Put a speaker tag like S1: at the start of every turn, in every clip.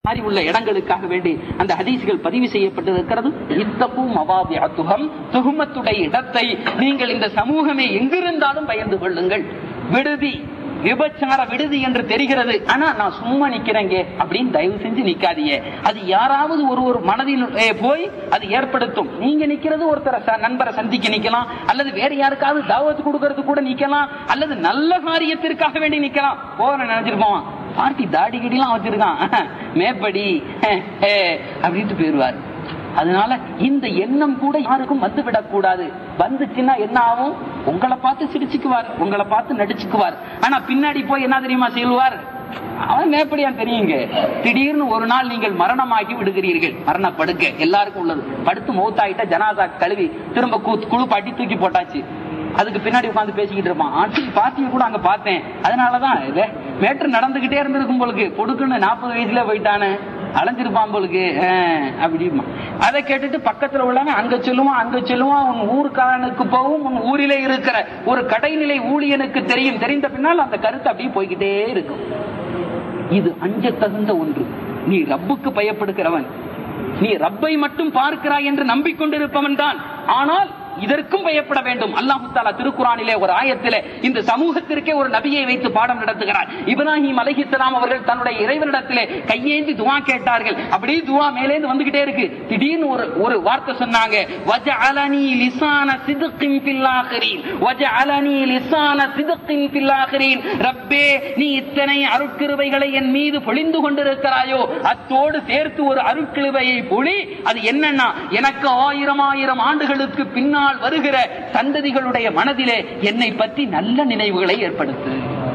S1: மாதிரி உள்ள இடங்களுக்காக வேண்டி அந்த ஹதீஸ்கள் பதிவு செய்யப்பட்டிருக்கிறது இத்தப்பும் அவாபியத்துகம் துகுமத்துடைய இடத்தை நீங்கள் இந்த சமூகமே எங்கிருந்தாலும் பயந்து கொள்ளுங்கள் விடுதி விபச்சார விடுதி என்று தெரிகிறது ஆனா நான் சும்மா நிக்கிறேங்க அப்படின்னு தயவு செஞ்சு நிக்காதீங்க அது யாராவது ஒரு ஒரு மனதில் ஏ, போய் அது ஏற்படுத்தும் நீங்க நிக்கிறது ஒருத்தர ச- நண்பரை சந்திக்க நிக்கலாம் அல்லது வேற யாருக்காவது தாவத்து கொடுக்கறது கூட நிக்கலாம் அல்லது நல்ல காரியத்திற்காக வேண்டி நிக்கலாம் போற நினைச்சிருப்போம் பார்ட்டி தாடி கிடிலாம் வச்சிருக்கான் மேப்படி அப்படின்ட்டு போயிருவார் அதனால இந்த எண்ணம் கூட யாருக்கும் வந்து விடக்கூடாது வந்துச்சுன்னா என்ன ஆகும் உங்களை பார்த்து சிரிச்சுக்குவார் உங்களை பார்த்து நடிச்சுக்குவார் ஆனா பின்னாடி போய் என்ன தெரியுமா செய்வார் அவன் மேப்படியான் தெரியுங்க திடீர்னு ஒரு நாள் நீங்கள் மரணமாகி விடுகிறீர்கள் மரணப்படுக்க எல்லாருக்கும் உள்ளது படுத்து மௌத்தாயிட்ட ஜனாதா கழுவி திரும்ப கு- குழுப்பாட்டி தூக்கி போட்டாச்சு அதுக்கு பின்னாடி உட்கார்ந்து பேசிக்கிட்டு இருப்பான் ஆட்சி பாத்தியை கூட அங்க பார்த்தேன் அதனாலதான் இது மேட்ரு நடந்துகிட்டே இருந்திருக்கும் போலுக்கு கொடுக்குன்னு நாற்பது வயசுல போயிட்டானே அலைஞ்சிருப்பான் போலுக்கு ஆஹ், அப்படிமா அதை கேட்டுட்டு பக்கத்துல உள்ளவங்க அங்க சொல்லுவான் அங்க சொல்லுவான் உன் ஊர்க்காரனுக்கு போகும் உன் ஊரிலே இருக்கிற ஒரு கடைநிலை ஊழியனுக்கு தெரியும் தெரிந்த பின்னால் அந்த கருத்து அப்படியே போய்கிட்டே இருக்கும் இது அஞ்ச தகுந்த ஒன்று நீ ரப்புக்கு பயப்படுகிறவன் நீ ரப்பை மட்டும் பார்க்கிறாய் என்று நம்பிக்கொண்டிருப்பவன் தான் ஆனால் இதற்கும் பயப்பட வேண்டும் அல்லாஹு தாலா திருக்குறானிலே ஒரு ஆயத்திலே இந்த சமூகத்திற்கே ஒரு நபியை வைத்து பாடம் நடத்துகிறார் இப்ராஹிம் அலைஹிஸ்ஸலாம் அவர்கள் தன்னுடைய இறைவனிடத்திலே கையேந்தி துவா கேட்டார்கள் அப்படியே துவா மேலேந்து வந்துகிட்டே இருக்கு திடீர்னு ஒரு ஒரு வார்த்தை சொன்னாங்க வஜஅலனி லிசான சிதுக்கின் ஃபில் ஆகிரீன் வஜஅலனி லிசான சிதுக்கின் ஃபில் ஆகிரீன் ரப்பே நீ இத்தனை அருட்கிருபைகளை என் மீது பொழிந்து கொண்டிருக்கிறாயோ அத்தோடு சேர்த்து ஒரு அருட்கிருபையை பொழி அது என்னன்னா எனக்கு ஆயிரம் ஆயிரம் ஆண்டுகளுக்கு பின்னால் வருகிற சந்ததிகளுடைய மனதிலே என்னை பற்றி நல்ல நினைவுகளை ஏற்படுத்து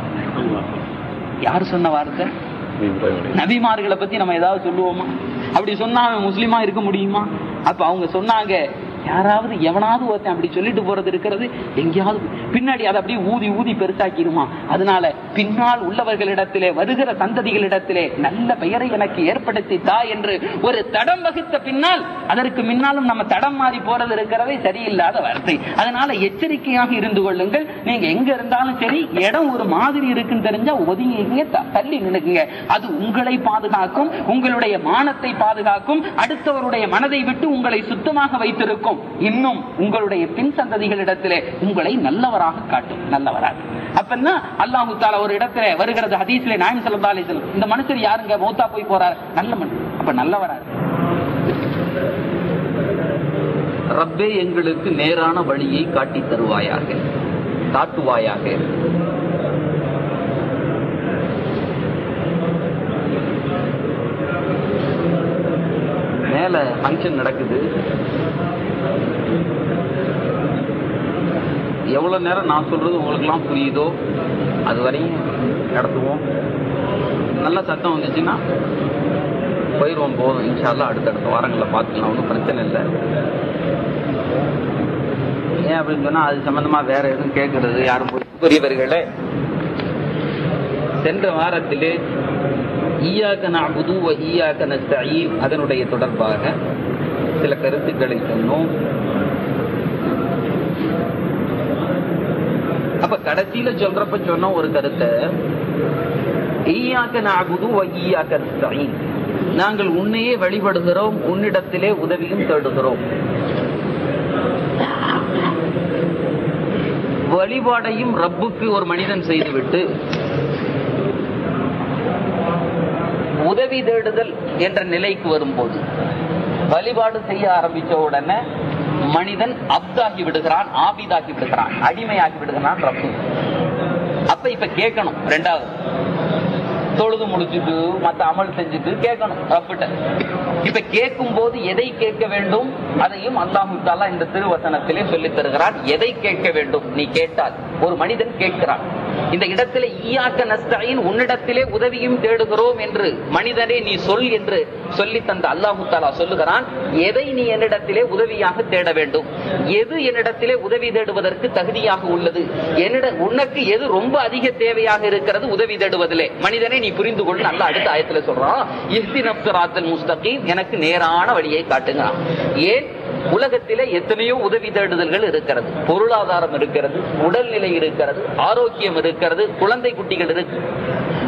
S1: யார் சொன்ன வார்த்தை நபிமார்களை பத்தி நம்ம ஏதாவது சொல்லுவோமா அப்படி சொன்னா அவன் முஸ்லீமா இருக்க முடியுமா அப்ப அவங்க சொன்னாங்க யாராவது எவனாவது ஒருத்தன் அப்படி சொல்லிட்டு போறது இருக்கிறது எங்கேயாவது பின்னாடி அதை அப்படியே ஊதி ஊதி பெருசாக்கிடுமா அதனால பின்னால் உள்ளவர்களிடத்திலே வருகிற சந்ததிகளிடத்திலே நல்ல பெயரை எனக்கு ஏற்படுத்தி தா என்று ஒரு தடம் வகுத்த பின்னால் அதற்கு முன்னாலும் நம்ம தடம் மாறி போறது இருக்கிறதே சரியில்லாத வார்த்தை அதனால எச்சரிக்கையாக இருந்து கொள்ளுங்கள் நீங்க எங்க இருந்தாலும் சரி இடம் ஒரு மாதிரி இருக்குன்னு தெரிஞ்சா ஒதுங்கிங்க த- தள்ளி நினைக்குங்க அது உங்களை பாதுகாக்கும் உங்களுடைய மானத்தை பாதுகாக்கும் அடுத்தவருடைய மனதை விட்டு உங்களை சுத்தமாக வைத்திருக்கும் இன்னும் உங்களுடைய பின் சந்ததிகளிடத்திலே உங்களை நல்லவராக காட்டும் நல்லவராக அப்பன்னா அல்லாஹு தாலா ஒரு இடத்துல வருகிறது ஹதீஸ்ல நாயம் ஸல்லல்லாஹு அலைஹி வஸல்லம் இந்த மனுஷர் யாருங்க மௌத்தா போய் போறார் நல்ல மனுஷன் அப்ப நல்லவரா ரப்பே எங்களுக்கு நேரான வழியை காட்டி தருவாயாக காட்டுவாயாக மேல ஃபங்க்ஷன் நடக்குது எவ்வளவு நேரம் நான் சொல்றது உங்களுக்குலாம் புரியுதோ அது வரையும் நடத்துவோம் நல்ல சத்தம் வந்துச்சுன்னா போயிடுவோம் போதும் இன்ஷால்லா அடுத்தடுத்த வாரங்களில் பார்த்துக்கலாம் ஒன்றும் பிரச்சனை இல்லை ஏன் அப்படின்னு சொன்னா அது சம்பந்தமா வேற எதுவும் கேட்கறது யாரும் போய் பெரியவர்களே சென்ற வாரத்திலே ஈயாக்க நஅபுது வ ஈயாக்க நஸ்தஈன் அதனுடைய தொடர்பாக சில கருத்துக்களை சொன்னோம் அப்ப கடைசியில சொல்றப்ப சொன்ன ஒரு கருத்தை ஈயாக்க நஅபுது வ ஈயாக்க நஸ்தஈன் நாங்கள் உன்னையே வழிபடுகிறோம் உன்னிடத்திலே உதவியும் தேடுகிறோம் வழிபாடையும் ரப்புக்கு ஒரு மனிதன் செய்துவிட்டு உதவி தேடுதல் என்ற நிலைக்கு வரும்போது வழிபாடு செய்ய ஆரம்பிச்ச உடனே மனிதன் அப்தாகி விடுகிறான் ஆபிதாகி விடுகிறான் அடிமையாகி விடுகிறான் ரப்பு அப்ப இப்ப கேட்கணும் ரெண்டாவது தொழுது முடிச்சுட்டு மத்த அமல் செஞ்சுட்டு கேட்கணும் ரப்பிட்ட இப்ப கேட்கும் போது எதை கேட்க வேண்டும் அதையும் அல்லாஹு தாலா இந்த திருவசனத்திலே சொல்லித் தருகிறான் எதை கேட்க வேண்டும் நீ கேட்டால் ஒரு மனிதன் கேட்கிறான் இந்த இடத்திலே ஈயாக்க நஸ்தாயின் உன்னிடத்திலே உதவியும் தேடுகிறோம் என்று மனிதனே நீ சொல் என்று சொல்லி தந்த அல்லாஹு தாலா சொல்லுகிறான் எதை நீ என்னிடத்திலே உதவியாக தேட வேண்டும் எது என்னிடத்திலே உதவி தேடுவதற்கு தகுதியாக உள்ளது என்னிட உனக்கு எது ரொம்ப அதிக தேவையாக இருக்கிறது உதவி தேடுவதிலே மனிதனை நீ புரிந்து கொண்டு நல்ல அடுத்த ஆயத்துல சொல்றான் இஹ்தினப்சராத்தல் முஸ்தகீம் எனக்கு நேரான வழியை காட்டுங்க ஏன் உலகத்திலே எத்தனையோ உதவி தேடுதல்கள் இருக்கிறது பொருளாதாரம் இருக்கிறது உடல்நிலை இருக்கிறது ஆரோக்கியம் இருக்கிறது குழந்தை குட்டிகள் இருக்கு குடும்பத்தில்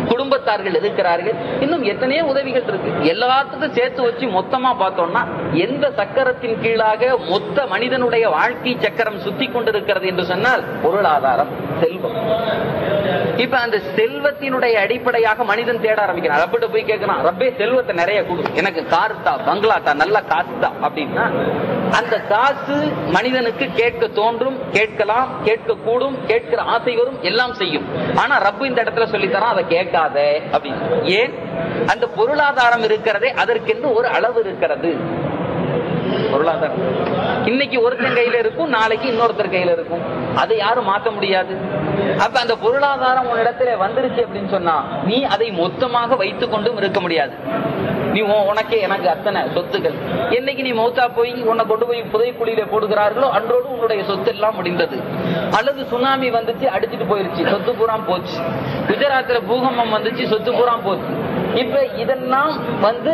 S1: குடும்பத்தார்கள் இருக்கிறார்கள் இன்னும் எத்தனையோ உதவிகள் இருக்கு எல்லாத்துக்கும் சேர்த்து வச்சு மொத்தமா பார்த்தோம்னா எந்த சக்கரத்தின் கீழாக மொத்த மனிதனுடைய வாழ்க்கை சக்கரம் சுத்தி கொண்டிருக்கிறது என்று சொன்னால் பொருளாதாரம் செல்வம் இப்ப அந்த செல்வத்தினுடைய அடிப்படையாக மனிதன் தேட ஆரம்பிக்கிறான் ரப்பிட்ட போய் கேட்கிறான் ரப்பே செல்வத்தை நிறைய கொடு எனக்கு கார் தா பங்களா தா நல்ல காசு தா அப்படின்னா அந்த காசு மனிதனுக்கு கேட்க தோன்றும் கேட்கலாம் கேட்க கூடும் கேட்கிற ஆசை வரும் எல்லாம் செய்யும் ஆனா ரப்பு இந்த இடத்துல சொல்லித்தரான் அதை கேட்காத அப்படின்னு ஏன் அந்த பொருளாதாரம் இருக்கிறதே அதற்கென்று ஒரு அளவு இருக்கிறது பொருளாதாரம் இன்னைக்கு ஒருத்தன் கையில இருக்கும் நாளைக்கு இன்னொருத்தர் கையில இருக்கும் அதை யாரும் மாத்த முடியாது அப்ப அந்த பொருளாதாரம் ஒரு இடத்துல வந்துருச்சு அப்படின்னு சொன்னா நீ அதை மொத்தமாக வைத்துக் கொண்டும் இருக்க முடியாது நீ உன் உனக்கே எனக்கு அத்தனை சொத்துக்கள் என்னைக்கு நீ மௌத்தா போய் உன்னை கொண்டு போய் புதைக்குழியில போடுகிறார்களோ அன்றோடு உன்னுடைய சொத்து எல்லாம் முடிந்தது அல்லது சுனாமி வந்துச்சு அடிச்சிட்டு போயிருச்சு சொத்து பூரா போச்சு குஜராத்ல பூகம்பம் வந்துச்சு சொத்து பூரா போச்சு இப்ப இதெல்லாம் வந்து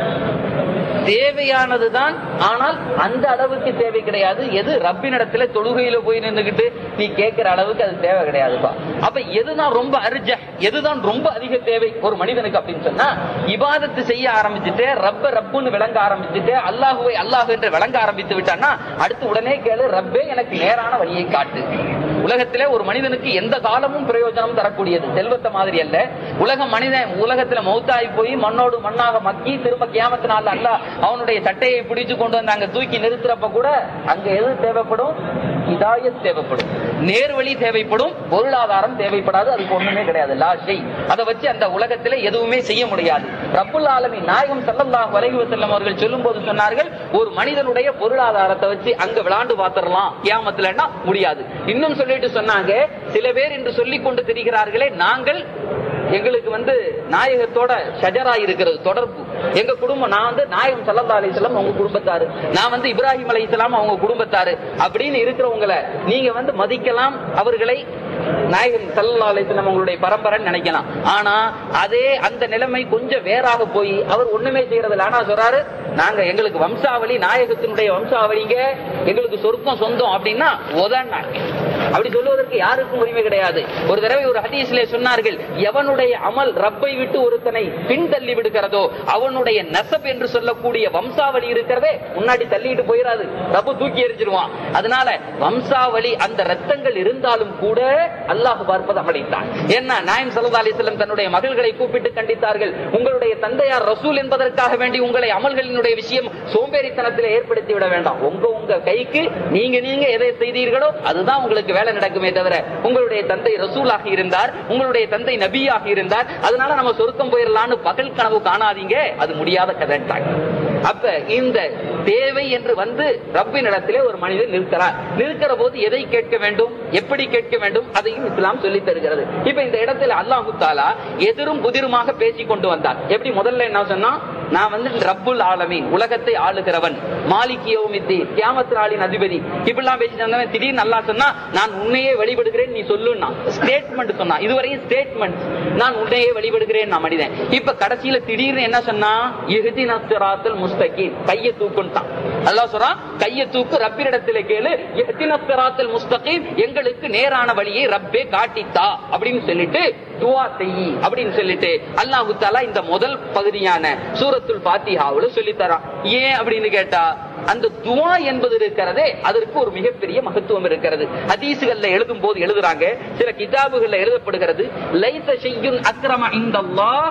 S1: தேவையானதுதான் ஆனால் அந்த அளவுக்கு தேவை கிடையாது எது ரப்பினிடத்துல தொழுகையில போய் நின்றுகிட்டு நீ கேட்கிற அளவுக்கு அது தேவை கிடையாதுப்பா அப்ப எதுதான் ரொம்ப அர்ஜ எதுதான் ரொம்ப அதிக தேவை ஒரு மனிதனுக்கு அப்படின்னு சொன்னா இபாதத்து செய்ய ஆரம்பிச்சுட்டு ரப்ப ரப்புன்னு விளங்க ஆரம்பிச்சுட்டு அல்லாஹுவை அல்லாஹ் என்று விளங்க ஆரம்பித்து விட்டான்னா அடுத்து உடனே கேளு ரப்பே எனக்கு நேரான வழியை காட்டு உலகத்திலே ஒரு மனிதனுக்கு எந்த காலமும் பிரயோஜனம் தரக்கூடியது செல்வத்தை மாதிரி அல்ல உலக மனிதன் உலகத்துல மௌத்தாகி போய் மண்ணோடு மண்ணாக மக்கி திரும்ப கியாமத்தினால அல்ல அவனுடைய சட்டையை பிடிச்சு கொண்டு வந்து அங்க தூக்கி நிறுத்துறப்ப கூட அங்க எது தேவைப்படும் இதாயத் தேவைப்படும் நேர்வழி தேவைப்படும் பொருளாதாரம் தேவைப்படாது அதுக்கு ஒண்ணுமே கிடையாது லாஷை அதை வச்சு அந்த உலகத்துல எதுவுமே செய்ய முடியாது ரப்புல் ஆலமி நாயகம் சல்லல்லாஹு அலைஹி வஸல்லம் அவர்கள் சொல்லும் போது சொன்னார்கள் ஒரு மனிதனுடைய பொருளாதாரத்தை வச்சு அங்க விளாண்டு பாத்திரலாம் கியாமத்துலன்னா முடியாது இன்னும் சொல்லிட்டு சொன்னாங்க சில பேர் என்று சொல்லிக் கொண்டு திரிகிறார்களே நாங்கள் எங்களுக்கு வந்து நாயகத்தோட ஷஜரா இருக்கிறது தொடர்பு எங்க குடும்பம் நான் வந்து நாயகம் சல்லா அலிஸ்லாம் அவங்க குடும்பத்தாரு நான் வந்து இப்ராஹிம் அலிஸ்லாம் அவங்க குடும்பத்தாரு அப்படின்னு இருக்கிறவங்களை நீங்க வந்து மதிக்கலாம் அவர்களை நாயகம் சல்லா அலிஸ்லாம் அவங்களுடைய பரம்பரைன்னு நினைக்கலாம் ஆனா அதே அந்த நிலைமை கொஞ்சம் வேறாக போய் அவர் ஒண்ணுமே செய்யறது இல்ல ஆனா சொல்றாரு நாங்க எங்களுக்கு வம்சாவளி நாயகத்தினுடைய வம்சாவளிங்க எங்களுக்கு சொர்க்கம் சொந்தம் அப்படின்னா உதன்னாங்க அப்படி சொல்லுவதற்கு யாருக்கும் உரிமை கிடையாது ஒரு தடவை ஒரு ஹதீஸ்ல சொன்னார்கள் எவனுடைய அமல் ரப்பை விட்டு ஒருத்தனை பின் தள்ளி விடுகிறதோ அவனுடைய நெசப் என்று சொல்லக்கூடிய வம்சாவளி இருக்கிறதே முன்னாடி தள்ளிட்டு போயிடாது ரப்பு தூக்கி எரிஞ்சிருவான் அதனால வம்சாவளி அந்த ரத்தங்கள் இருந்தாலும் கூட அல்லாஹ் பார்ப்பது அமளித்தான் என்ன நாயம் சல்லா அலிஸ்லம் தன்னுடைய மகள்களை கூப்பிட்டு கண்டித்தார்கள் உங்களுடைய தந்தையார் ரசூல் என்பதற்காக வேண்டி உங்களை அமல்களினுடைய விஷயம் சோம்பேறித்தனத்தில் ஏற்படுத்தி விட வேண்டாம் உங்க உங்க கைக்கு நீங்க நீங்க எதை செய்தீர்களோ அதுதான் உங்களுக்கு வேலை நடக்குமே தவிர உங்களுடைய தந்தை ரசூலாக இருந்தார் உங்களுடைய தந்தை நபியாக இருந்தார் அதனால நம்ம சொருக்கம் போயிடலான்னு பகல் கனவு காணாதீங்க அது முடியாத கதைட்டாங்க அப்ப இந்த தேவை என்று வந்து ரப்பின் இடத்திலே ஒரு மனிதன் நிற்கிறார் நிற்கிற போது எதை கேட்க வேண்டும் எப்படி கேட்க வேண்டும் அதையும் இஸ்லாம் சொல்லி தருகிறது இப்ப இந்த இடத்துல அல்லாஹு தாலா எதிரும் புதிருமாக பேசிக் கொண்டு வந்தார் எப்படி முதல்ல என்ன சொன்னா நான் வந்து ரப்புல் ஆலமீன் உலகத்தை ஆளுகிறவன் மாலிகியோமித்தி கியாமத் நாளின் அதிபதி இப்படிலாம் பேசிட்டு வந்தவன் திடீர்னு நல்லா சொன்னா நான் உன்னையே வழிபடுகிறேன் நீ சொல்லுன்னா ஸ்டேட்மெண்ட் சொன்னா இதுவரையும் ஸ்டேட்மெண்ட் நான் உன்னையே வழிபடுகிறேன் நான் மனிதன் இப்ப கடைசியில திடீர்னு என்ன சொன்னா இறுதி நஸ்தராத்தல் முஸ்தகீன் கையை தூக்குன்ட்டான் அல்லாஹ் சொல்றான் கையை தூக்கு ரப்பினிடத்திலே கேளு இறுதி நஸ்தராத்தல் முஸ்தகீன் எங்களுக்கு நேரான வழியை ரப்பே காட்டித்தா அப்படின்னு சொல்லிட்டு துவா செய்யி அப்படின்னு சொல்லிட்டு அல்லாஹு தாலா இந்த முதல் பகுதியான சூரத்துல் பாத்திஹாவுல சொல்லி தரான் ஏன் அப்படின்னு கேட்டா அந்த துவா என்பது இருக்கிறதே அதற்கு ஒரு மிகப்பெரிய மகத்துவம் இருக்கிறது ஹதீசுகள்ல எழுதும் போது எழுதுறாங்க சில கிதாபுகள்ல எழுதப்படுகிறது லைச செய்யுன் அக்ரம இந்தல்லாஹ்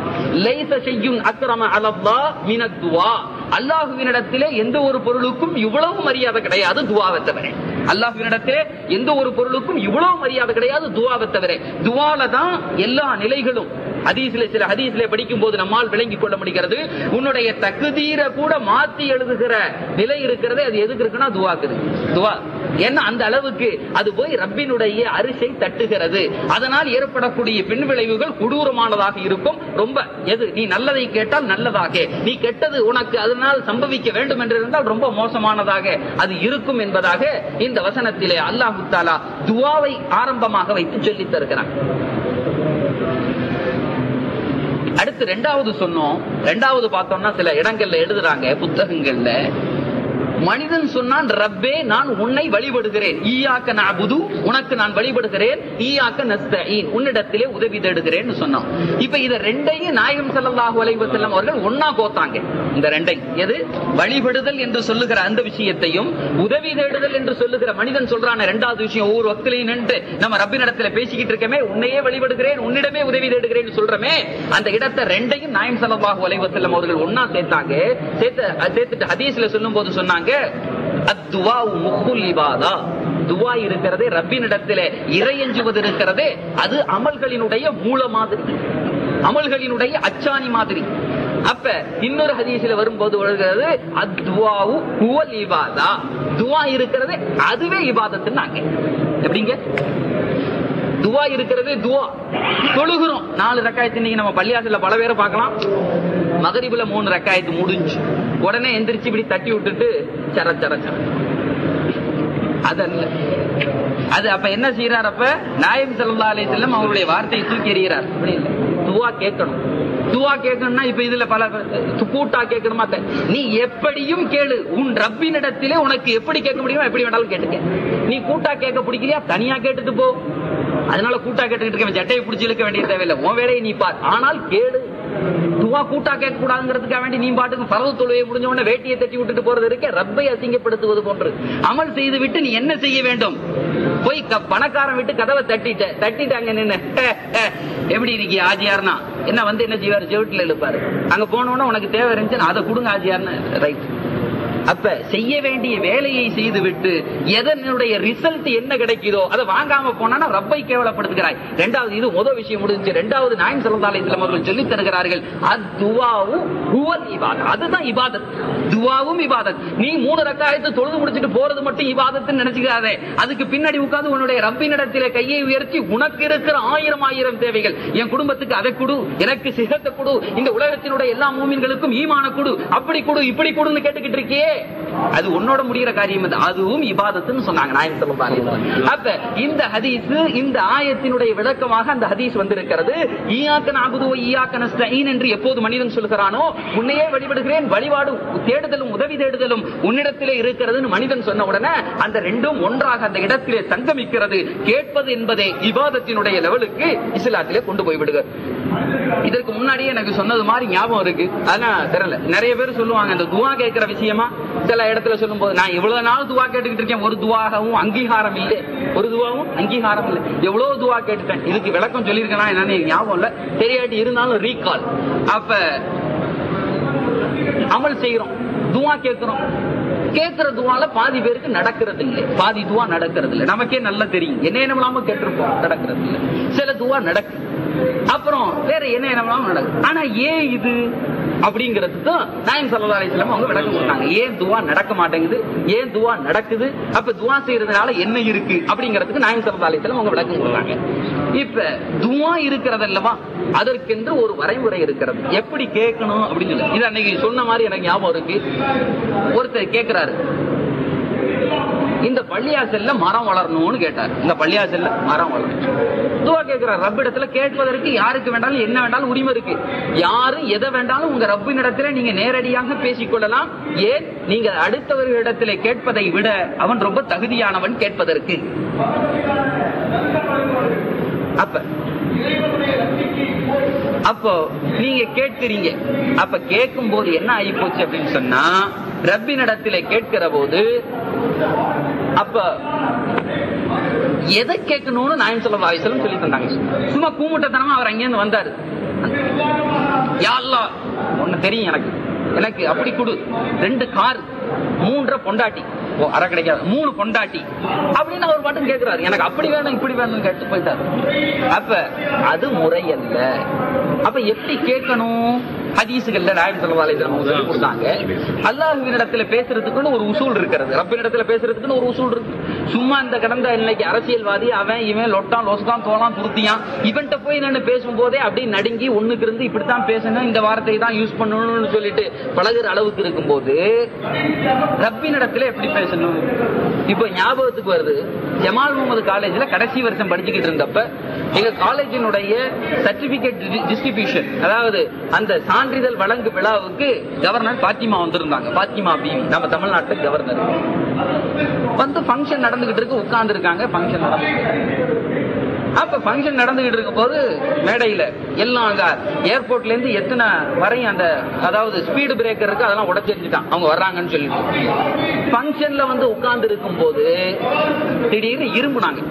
S1: லைச செய்யுன் அக்ரம அலல்லாஹ் மினத் துவா அல்லாஹுவினிடத்திலே எந்த ஒரு பொருளுக்கும் இவ்வளவு மரியாதை கிடையாது துவாவை தவிர அல்லாஹுவினிடத்திலே எந்த ஒரு பொருளுக்கும் இவ்வளவு மரியாதை கிடையாது துவாவை தவிர துவால தான் எல்லா நிலைகளும் ஹதீஸ்ல சில ஹதீஸ்ல படிக்கும் போது நம்மால் விளங்கிக் கொள்ள முடிகிறது உன்னுடைய தகுதீர கூட மாத்தி எழுதுகிற நிலை இருக்கிறதே அது எதுக்கு இருக்குன்னா துவாக்குது துவா ஏன்னா அந்த அளவுக்கு அது போய் ரப்பினுடைய அரிசை தட்டுகிறது அதனால் ஏற்படக்கூடிய பின் விளைவுகள் கொடூரமானதாக இருக்கும் ரொம்ப எது நீ நல்லதை கேட்டால் நல்லதாக நீ கெட்டது உனக்கு அதனால் சம்பவிக்க வேண்டும் என்று இருந்தால் ரொம்ப மோசமானதாக அது இருக்கும் என்பதாக இந்த வசனத்திலே அல்லாஹு தாலா துவாவை ஆரம்பமாக வைத்து சொல்லித் தருகிறான் அடுத்து ரெண்டாவது சொன்னோம் ரெண்டாவது பார்த்தோம்னா சில இடங்கள்ல எழுதுறாங்க புத்தகங்கள்ல மனிதன் சொன்னான் ரப்பே நான் உன்னை வழிபடுகிறேன் ஈயாக்க நஅபுது உனக்கு நான் வழிபடுகிறேன் ஈயாக்க நஸ்தஈன் உன்னிடத்திலே உதவி தேடுகிறேன்னு சொன்னான் இப்ப இத ரெண்டையும் நாயகம் ஸல்லல்லாஹு அலைஹி வஸல்லம் அவர்கள் ஒண்ணா கோத்தாங்க இந்த ரெண்டையும் எது வழிபடுதல் என்று சொல்லுகிற அந்த விஷயத்தையும் உதவி தேடுதல் என்று சொல்லுகிற மனிதன் சொல்றான ரெண்டாவது விஷயம் ஒவ்வொரு வக்திலையும் நின்று நம்ம ரப்பினிடத்துல பேசிக்கிட்டு இருக்கமே உன்னையே வழிபடுகிறேன் உன்னிடமே உதவி தேடுகிறேன் சொல்றமே அந்த இடத்தை ரெண்டையும் நாயம் ஸல்லல்லாஹு அலைஹி வஸல்லம் அவர்கள் ஒண்ணா சேர்த்தாங்க சேர்த்து சேர்த்துட்டு ஹதீஸ்ல சொல்லும்போது சொன்னாங்க அத்துவா முக்குல் இபாதா துவா இருக்கிறதே ரப்பினிடத்திலே இறையஞ்சுவது இருக்கிறதே அது அமல்களினுடைய மூல மாதிரி அமல்களினுடைய அச்சாணி மாதிரி அப்ப இன்னொரு ஹதீஸ்ல வரும்போது வருகிறது அத்வாவு ஹுவல் இபாதா துவா இருக்கிறது அதுவே இபாதத்துன்னாங்க எப்படிங்க துவா இருக்கிறது துவா தொழுகிறோம் நாலு ரக்காயத்து இன்னைக்கு நம்ம பள்ளியாசல்ல பல பேரை பார்க்கலாம் மகரிபுல மூணு ரக்காயத்து முடிஞ்சு உடனே எந்திரிச்சு இப்படி தட்டி விட்டுட்டு சர சர சர அதல்ல அது அப்ப என்ன செய்யறார் அப்ப நாயம் சல்லா அலி செல்லம் அவருடைய வார்த்தையை தூக்கி எறிகிறார் அப்படி இல்ல துவா கேட்கணும் துவா கேட்கணும்னா இப்ப இதுல பல கூட்டா கேட்கணுமா தெ- நீ எப்படியும் கேளு உன் ரப்பினிடத்திலே உனக்கு எப்படி கேட்க முடியுமோ எப்படி வேணாலும் கேட்டுக்க நீ கூட்டா கேட்க பிடிக்கலையா தனியா கேட்டுட்டு போ அதனால கூட்டா கேட்டுக்கிட்டு இருக்க ஜட்டையை பிடிச்சி இழுக்க வேண்டிய தேவையில்லை உன் வேலையை நீ பார் ஆனால் கேளு துவா கூட்டா கேட்க கூடாதுங்கிறதுக்காக வேண்டி நீ பாட்டுக்கு பரவ தொழுவை முடிஞ்ச உடனே வேட்டியை தட்டி விட்டுட்டு போறது இருக்கே ரப்பை அசிங்கப்படுத்துவது போன்று அமல் செய்து விட்டு நீ என்ன செய்ய வேண்டும் போய் க- பணக்காரன் விட்டு கதவை தட்டிட்ட தட்டிட்டாங்க நின்னு எப்படி இருக்கீங்க ஆஜியார்னா என்ன வந்து என்ன செய்வாரு செவிட்டுல எழுப்பாரு அங்க போனோன்னா உனக்கு தேவை இருந்துச்சு அதை கொடுங்க ஆஜியார்னு ரைட் அப்ப செய்ய வேண்டிய வேலையை செய்து விட்டு எதனுடைய ரிசல்ட் என்ன கிடைக்குதோ அதை வாங்காம போனா ரப்பை கேவலப்படுத்துகிறாய் ரெண்டாவது இது முதல் விஷயம் முடிஞ்சு ரெண்டாவது நாயம் சல்லா அலிஸ்லாம் அவர்கள் சொல்லி தருகிறார்கள் அத்துவாவும் ஹுவல் இபாதத் அதுதான் இபாதத் துவாவும் இபாதத் நீ மூணு ரக்காயத்து தொழுது முடிச்சிட்டு போறது மட்டும் இபாதத்துன்னு நினைச்சுக்காதே அதுக்கு பின்னாடி உட்கார்ந்து உன்னுடைய ரப்பினிடத்திலே கையை உயர்த்தி உனக்கு இருக்கிற ஆயிரம் ஆயிரம் தேவைகள் என் குடும்பத்துக்கு அதை கொடு எனக்கு சிகத்தை கொடு இந்த உலகத்தினுடைய எல்லா மூமின்களுக்கும் ஈமான கொடு அப்படி கொடு இப்படி கொடுன்னு கேட்டுக்கிட்டு இருக்கியே அது உன்னோட முடிகிற காரியம் அது. அதுவும் இபாதத்துன்னு சொன்னாங்க நாயம் ஸல்லல்லாஹு அலைஹி வஸல்லம். அப்ப இந்த ஹதீஸ் இந்த ஆயத்தினுடைய விளக்கமாக அந்த ஹதீஸ் வந்திருக்கிறது ஈயாக்க நாகுது ஈயாக்க நஸ்தஈன் என்று எப்போது மனிதன் சொல்கிறானோ உன்னையே வழிபடுகிறேன் வழிபாடு தேடுதலும் உதவி தேடுதலும் உன்னிடத்திலே இருக்கிறதுன்னு மனிதன் சொன்ன உடனே அந்த ரெண்டும் ஒன்றாக அந்த இடத்திலே சங்கமிக்கிறது கேட்பது என்பதே இபாதத்தினுடைய லெவலுக்கு இஸ்லாத்திலே கொண்டு போய் விடுக இதற்கு முன்னாடியே எனக்கு சொன்னது மாதிரி ஞாபகம் இருக்கு ஆனா தெரியல நிறைய பேர் சொல்லுவாங்க இந்த துவா கேட்கிற விஷயமா சில இடத்துல சொல்லும் போது நான் இவ்வளவு நாள் துவா கேட்டுக்கிட்டு இருக்கேன் ஒரு துவாகவும் அங்கீகாரம் இல்லை ஒரு துவாவும் அங்கீகாரம் இல்லை எவ்வளவு துவா கேட்டுட்டேன் இதுக்கு விளக்கம் சொல்லியிருக்கேனா என்னன்னு எனக்கு ஞாபகம் இல்ல தெரியாட்டி இருந்தாலும் ரீகால் அப்ப அமல் செய்யறோம் துவா கேட்கிறோம் கேட்கிற துவால பாதி பேருக்கு நடக்கிறது இல்லை பாதி துவா நடக்கிறது இல்லை நமக்கே நல்லா தெரியும் என்ன என்னமெல்லாம கேட்டிருப்போம் நடக்கிறது இல்லை சில துவா நடக்கு அப்புறம் வேற என்ன என்னமெல்லாம் நடக்கும் ஆனா ஏன் இது அப்படிங்கிறது தான் நாயம் சல்லா அலிஸ்லாம் அவங்க விளக்கம் கொடுத்தாங்க ஏன் துவா நடக்க மாட்டேங்குது ஏன் துவா நடக்குது அப்ப துவா செய்யறதுனால என்ன இருக்கு அப்படிங்கிறதுக்கு நாயம் சல்லா அலிஸ்லாம் அவங்க விளக்கம் கொடுத்தாங்க இப்ப துவா இருக்கிறது அல்லவா அதற்கென்று ஒரு வரைமுறை இருக்கிறது எப்படி கேட்கணும் அப்படின்னு சொல்லி இது அன்னைக்கு சொன்ன மாதிரி எனக்கு ஞாபகம் இருக்கு ஒருத்தர் கேட்கிறாரு இந்த பள்ளியாசல்ல மரம் வளரணும்னு கேட்டார் இந்த பள்ளியாசல்ல மரம் வளரணும் துவா கேட்கிறார் ரப்பிடத்துல கேட்பதற்கு யாருக்கு வேண்டாலும் என்ன வேண்டாலும் உரிமை இருக்கு யாரும் எதை வேண்டாலும் உங்க ரப்பினிடத்துல நீங்க நேரடியாக பேசிக்கொள்ளலாம் ஏன் நீங்க அடுத்தவர்களிடத்திலே கேட்பதை விட அவன் ரொம்ப தகுதியானவன் கேட்பதற்கு அப்ப அப்போ நீங்க கேட்கிறீங்க அப்ப கேட்கும் போது என்ன ஆகி போச்சு அப்படின்னு சொன்னா ரப்பினிடத்திலே கேட்கிற போது அப்ப எதை கேட்கணும்னு நாயம் சொல்ல வாய்ஸலும் சொல்லி தந்தாங்க சும்மா கூமுட்டத்தனமா அவர் அங்கேருந்து வந்தாரு யா அல்லாஹ், ஒண்ணு தெரியும் எனக்கு எனக்கு அப்படி கொடு ரெண்டு கார் மூன்றரை பொண்டாட்டி ஓ அரை கிடைக்காது மூணு பொண்டாட்டி அப்படின்னு அவர் மட்டும் கேட்கிறாரு எனக்கு அப்படி வேணும் இப்படி வேணும் கேட்டு போயிட்டாரு அப்ப அது முறை அல்ல அப்ப எப்படி கேட்கணும் ஹதீசுகள்ல நாயம் சொல்லி கொடுத்தாங்க அல்லாஹுவின் இடத்துல பேசுறதுக்குன்னு ஒரு உசூல் இருக்கிறது ரப்பின் இடத்துல பேசுறதுக்குன்னு ஒரு உசூல் இருக்கு சும்மா இந்த கடந்த இன்னைக்கு அரசியல்வாதி அவன் இவன் லொட்டான் லொஸ்கான் தோலாம் துருத்தியான் இவன்கிட்ட போய் நான் பேசும்போதே அப்படி நடுங்கி ஒண்ணுக்கு இருந்து இப்படித்தான் பேசணும் இந்த வார்த்தை தான் யூஸ் பண்ணணும்னு சொல்லிட்டு பழகுற அளவுக்கு இருக்கும்போது ரப்பின் இடத்துல எப்படி பேசணும் இப்போ ஞாபகத்துக்கு வருது ஜமால் முகமது காலேஜ்ல கடைசி வருஷம் படிச்சுக்கிட்டு இருந்தப்ப எங்க காலேஜினுடைய சர்டிபிகேட் டிஸ்ட்ரிபியூஷன் அதாவது அந்த சான்றிதழ் வழங்கு விழாவுக்கு கவர்னர் பாத்திமா வந்திருந்தாங்க பாத்திமா பிவி நம்ம தமிழ்நாட்டு கவர்னர் வந்து ஃபங்க்ஷன் நடந்துகிட்டு இருக்கு உட்கார்ந்து இருக்காங்க ஃபங்க்ஷன் நடந்துகிட்டு அப்ப ஃபங்க்ஷன் நடந்துகிட்டு இருக்கும் போது மேடையில எல்லாம் அங்க ஏர்போர்ட்ல இருந்து எத்தனை வரையும் அந்த அதாவது ஸ்பீடு பிரேக்கர் இருக்கு அதெல்லாம் உடச்செறிஞ்சுட்டான் அவங்க வர்றாங்கன்னு சொல்லிட்டு ஃபங்க்ஷன்ல வந்து உட்கார்ந்து இருக்கும் போது திடீர்னு இரும்புனாங்க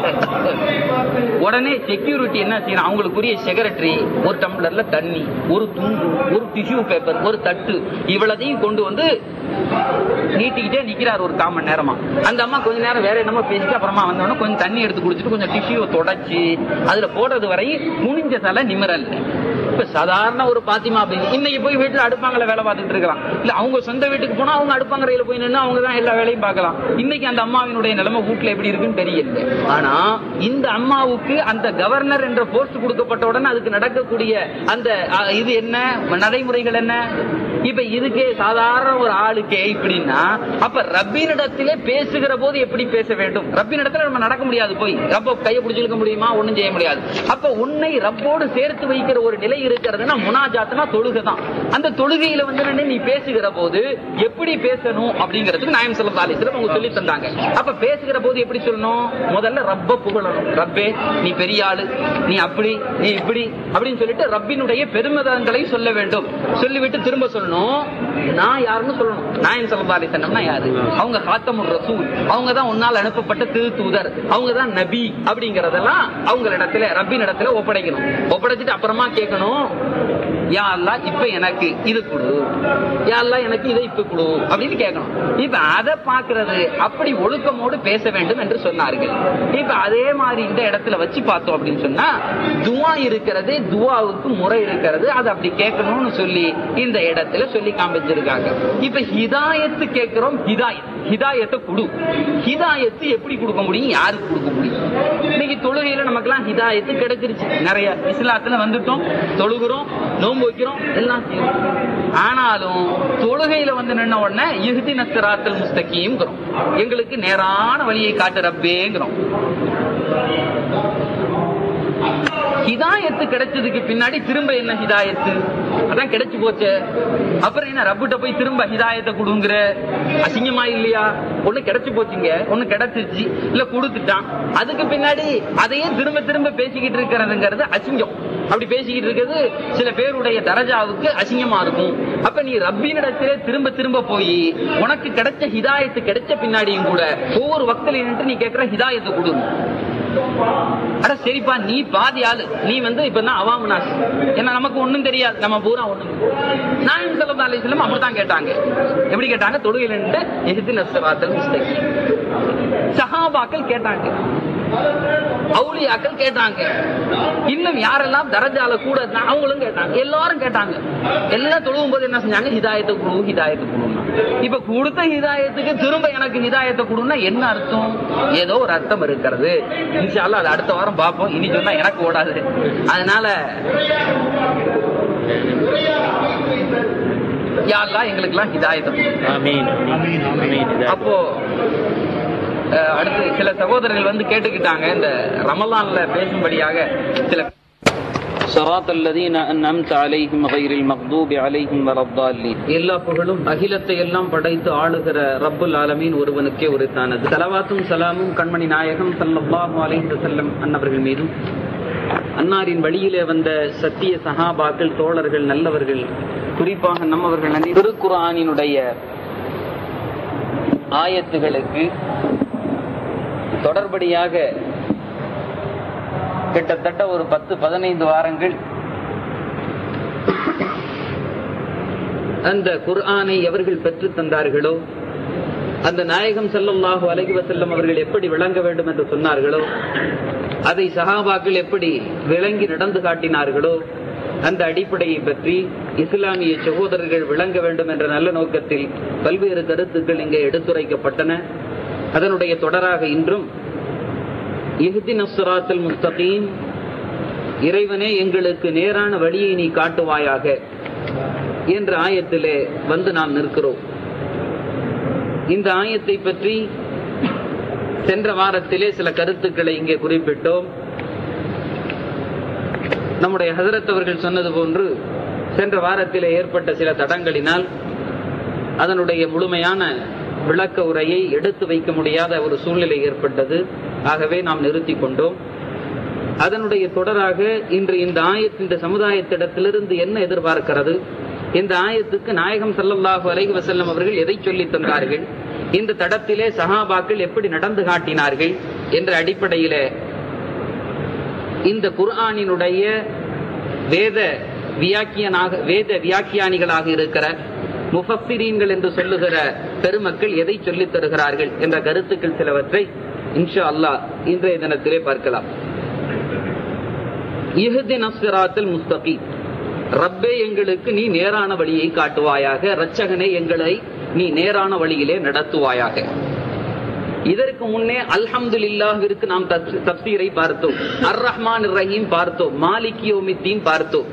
S1: உடனே செக்யூரிட்டி என்ன செய்யணும் அவங்களுக்குரிய செக்ரட்டரி ஒரு டம்ளர்ல தண்ணி ஒரு துண்டு ஒரு டிஷ்யூ பேப்பர் ஒரு தட்டு இவ்வளதையும் கொண்டு வந்து நீட்டிக்கிட்டே நிக்கிறார் ஒரு கால் மணி நேரமா அந்த அம்மா கொஞ்ச நேரம் வேற என்னமோ பேசிட்டு அப்புறமா வந்தோடனே கொஞ்சம் தண்ணி எடுத்து குடிச்சிட்டு கொஞ்சம் டிஷ்யூவை தொடச்சு அதுல போடுறது வரை குனிஞ்ச தலை நிமிரல் இப்ப சாதாரண ஒரு பாத்திமா அப்படின்னு இன்னைக்கு போய் வீட்டுல அடுப்பாங்கல வேலை பார்த்துட்டு இருக்கலாம் இல்ல அவங்க சொந்த வீட்டுக்கு போனா அவங்க அடுப்பாங்கரையில போய் நின்று அவங்க தான் எல்லா வேலையும் பார்க்கலாம் இன்னைக்கு அந்த அம்மாவினுடைய நிலைமை வீட்டுல எப்படி இருக்குன்னு தெரியல ஆனா இந்த அம்மாவுக்கு அந்த கவர்னர் என்ற போஸ்ட் கொடுக்கப்பட்ட உடனே அதுக்கு நடக்கக்கூடிய அந்த அஹ், இது என்ன நடைமுறைகள் என்ன இப்ப இதுக்கே சாதாரண ஒரு ஆளுக்கே இப்படின்னா அப்ப ரப்பினிடத்திலே பேசுகிற போது எப்படி பேச வேண்டும் ரப்பினிடத்துல நம்ம நடக்க முடியாது போய் ரப்ப கையை பிடிச்சிருக்க முடியுமா ஒண்ணும் செய்ய முடியாது அப்ப உன்னை ரப்போடு சேர்த்து வைக்கிற ஒரு நிலை இருக்கிறதுனா முனாஜாத்துனா தொழுகை தான் அந்த தொழுகையில வந்து நின்னு நீ பேசுகிற போது எப்படி பேசணும் அப்படிங்கிறதுக்கு நாயம் செல்லம் ஆலயத்துல அவங்க சொல்லி தந்தாங்க அப்ப பேசுகிற போது எப்படி சொல்லணும் முதல்ல ரப்ப புகழணும் ரப்பே நீ பெரிய ஆளு நீ அப்படி நீ இப்படி அப்படின்னு சொல்லிட்டு ரப்பினுடைய பெருமிதங்களை சொல்ல வேண்டும் சொல்லிவிட்டு திரும்ப சொல்லணும் நான் யாருன்னு சொல்லணும் நாயம் செல்லம் ஆலயத்தனம்னா யாரு அவங்க காத்தமுர் ரசூல் அவங்க தான் உன்னால் அனுப்பப்பட்ட திரு தூதர் அவங்க தான் நபி அப்படிங்கறதெல்லாம் அவங்களிடத்துல ரப்பின் இடத்துல ஒப்படைக்கணும் ஒப்படைச்சிட்டு அப்புறமா கேட்கணும் யா அல்லாஹ் இப்ப எனக்கு இது கொடு யா அல்லாஹ் எனக்கு இதை இப்ப கொடு அப்படின்னு கேட்கணும் இப்ப அதை பாக்குறது அப்படி ஒழுக்கமோடு பேச வேண்டும் என்று சொன்னார்கள் இப்ப அதே மாதிரி இந்த இடத்துல வச்சு பார்த்தோம் அப்படின்னு சொன்னா துவா இருக்கிறது துவாவுக்கு முறை இருக்கிறது அது அப்படி கேட்கணும்னு சொல்லி இந்த இடத்துல சொல்லி காமிச்சிருக்காங்க இப்ப ஹிதாயத்து கேட்கிறோம் ஹிதாயத் ஹிதாயத்தை கொடு ஹிதாயத்து எப்படி கொடுக்க முடியும் யாருக்கு கொடுக்க முடியும் இன்னைக்கு தொழுகையில நமக்கெல்லாம் ஹிதாயத்து கிடைச்சிருச்சு நிறைய இஸ்லாத்துல வந்துட்டோம் தொழுகிறோம் நோன்பு வைக்கிறோம் எல்லாம் செய்றோம். ஆனாலும் தொழுகையில வந்து நின்ன உடனே இறுதி நஸ்தராத்தல் முஸ்தகீம்ங்கிறோம் எங்களுக்கு நேரான வழியை காட்டு ரப்பேங்கிறோம் ஹிதாயத்து கிடைச்சதுக்கு பின்னாடி திரும்ப என்ன ஹிதாயத்து அதான் கிடைச்சு போச்சு அப்புறம் என்ன ரப்பிட்ட போய் திரும்ப ஹிதாயத்தை கொடுங்கிற அசிங்கமா இல்லையா ஒண்ணு கிடைச்சு போச்சுங்க ஒண்ணு கிடைச்சிருச்சு இல்ல கொடுத்துட்டான் அதுக்கு பின்னாடி அதையே திரும்ப திரும்ப பேசிக்கிட்டு இருக்கிறதுங்கிறது அசிங்கம் அப்படி பேசிக்கிட்டு இருக்கிறது சில பேருடைய தரஜாவுக்கு அசிங்கமா இருக்கும் அப்ப நீ ரப்பினிடத்திலே திரும்ப திரும்ப போய் உனக்கு கிடைச்ச ஹிதாயத்து கிடைச்ச பின்னாடியும் கூட ஒவ்வொரு வக்தில நின்று நீ கேட்கிற ஹிதாயத்தை கொடு அட சரிப்பா நீ பாதி ஆளு நீ வந்து இப்ப தான் அவாம் நாஸ் ஏன்னா நமக்கு ஒண்ணும் தெரியாது நம்ம பூரா ஒண்ணும் நாயம் சல்லா அலிஸ்லம் அப்படித்தான் கேட்டாங்க எப்படி கேட்டாங்க தொழுகையில் நின்று எஹிது நஸ்ராத்தல் முஸ்தகி சஹாபாக்கள் கேட்டாங்க அவுலியாக்கள் கேட்டாங்க இன்னும் யாரெல்லாம் தரஜால கூட இருந்தாங்க, அவங்களும் கேட்டாங்க எல்லாரும் கேட்டாங்க எல்லாம் தொழுவும் போது என்ன செஞ்சாங்க ஹிதாயத்தை குழு ஹிதாயத்தை குழுன்னா இப்ப கொடுத்த ஹிதாயத்துக்கு திரும்ப எனக்கு ஹிதாயத்தை கொடுன்னா என்ன அர்த்தம் ஏதோ ஒரு அர்த்தம் இருக்கிறது இன்ஷால்லா அது அடுத்த வாரம் பார்ப்போம் இனி சொன்னா எனக்கு ஓடாது அதனால யாரெல்லாம் எங்களுக்கு எல்லாம் ஹிதாயத்தை கொடு.
S2: ஆமீன் ஆமீன்
S1: அப்போ அஹ், அடுத்து சில சகோதரர்கள் வந்து கேட்டுக்கிட்டாங்க இந்த ரமலான்ல பேசும்படியாக சில
S2: صراط الذين أنعمت عليهم غير المغضوب عليهم ولا الضالين
S1: எல்லா புகழும் அகிலத்தை எல்லாம் படைத்து ஆளுகிற ரப்புல் ஆலமீன் ஒருவனுக்கே உரித்தானது சலவாத்தும் சலாமும் கண்மணி நாயகம் ஸல்லல்லாஹு அலைஹி வஸல்லம் அன்னவர்கள் மீதும் அன்னாரின் வழியிலே வந்த சத்திய சஹாபாக்கள் தோழர்கள் நல்லவர்கள் குறிப்பாக நம்மவர்கள் அனைவரும் திருக்குர்ஆனினுடைய ஆயத்துகளுக்கு தொடர்படியாக கிட்டத்தட்ட ஒரு பத்து பதினைந்து வாரங்கள் அந்த குர்ஆனை எவர்கள் பெற்றுத் தந்தார்களோ அந்த நாயகம் ஸல்லல்லாஹு அலைஹி வஸல்லம் அவர்கள் எப்படி விளங்க வேண்டும் என்று சொன்னார்களோ அதை சஹாபாக்கள் எப்படி விளங்கி நடந்து காட்டினார்களோ அந்த அடிப்படையை பற்றி இஸ்லாமிய சகோதரர்கள் விளங்க வேண்டும் என்ற நல்ல நோக்கத்தில் பல்வேறு கருத்துக்கள் இங்கே எடுத்துரைக்கப்பட்டன அதனுடைய தொடராக இன்றும் இஹ்தின ஸிராத்தல் முஸ்தகீம் இறைவனே எங்களுக்கு நேரான வழியை நீ காட்டுவாயாக என்ற ஆயத்திலே வந்து நாம் நிற்கிறோம் இந்த ஆயத்தை பற்றி சென்ற வாரத்திலே சில கருத்துக்களை இங்கே குறிப்பிட்டோம்
S2: நம்முடைய ஹசரத் அவர்கள் சொன்னது போன்று சென்ற வாரத்திலே ஏற்பட்ட சில தடங்களினால் அதனுடைய முழுமையான விளக்க உரையை எடுத்து வைக்க முடியாத ஒரு சூழ்நிலை ஏற்பட்டது ஆகவே நாம் நிறுத்தி கொண்டோம் அதனுடைய தொடராக இன்று இந்த ஆயத் இந்த சமுதாயத்திடத்திலிருந்து என்ன எதிர்பார்க்கிறது இந்த ஆயத்துக்கு நாயகம் ஸல்லல்லாஹு அலைஹி வஸல்லம் அவர்கள் எதை சொல்லி தந்தார்கள் இந்த தடத்திலே சஹாபாக்கள் எப்படி நடந்து காட்டினார்கள் என்ற அடிப்படையிலே இந்த குர்ஆனினுடைய வேத வியாக்கியனாக வேத வியாக்கியானிகளாக இருக்கிற முஃபஸ்ஸிரீன்கள் என்று சொல்லுகிற பெருமக்கள் எதை சொல்லித் தருகிறார்கள் என்ற கருத்துக்கள் சிலவற்றை இன்ஷா அல்லாஹ் இன்றைய தினத்திலே பார்க்கலாம் இஹ்தின ஸிராத்தல் முஸ்தகீம் ரப்பே எங்களுக்கு நீ நேரான வழியை காட்டுவாயாக இரட்சகனே எங்களை நீ நேரான வழியிலே நடத்துவாயாக இதற்கு முன்னே அல்ஹம்துலில்லாஹ்விற்கு நாம் தப்- தப்சீரை பார்த்தோம் அர் ரஹ்மான் ரஹீம் பார்த்தோம் மாலிக் யோமித்தீன் பார்த்தோம்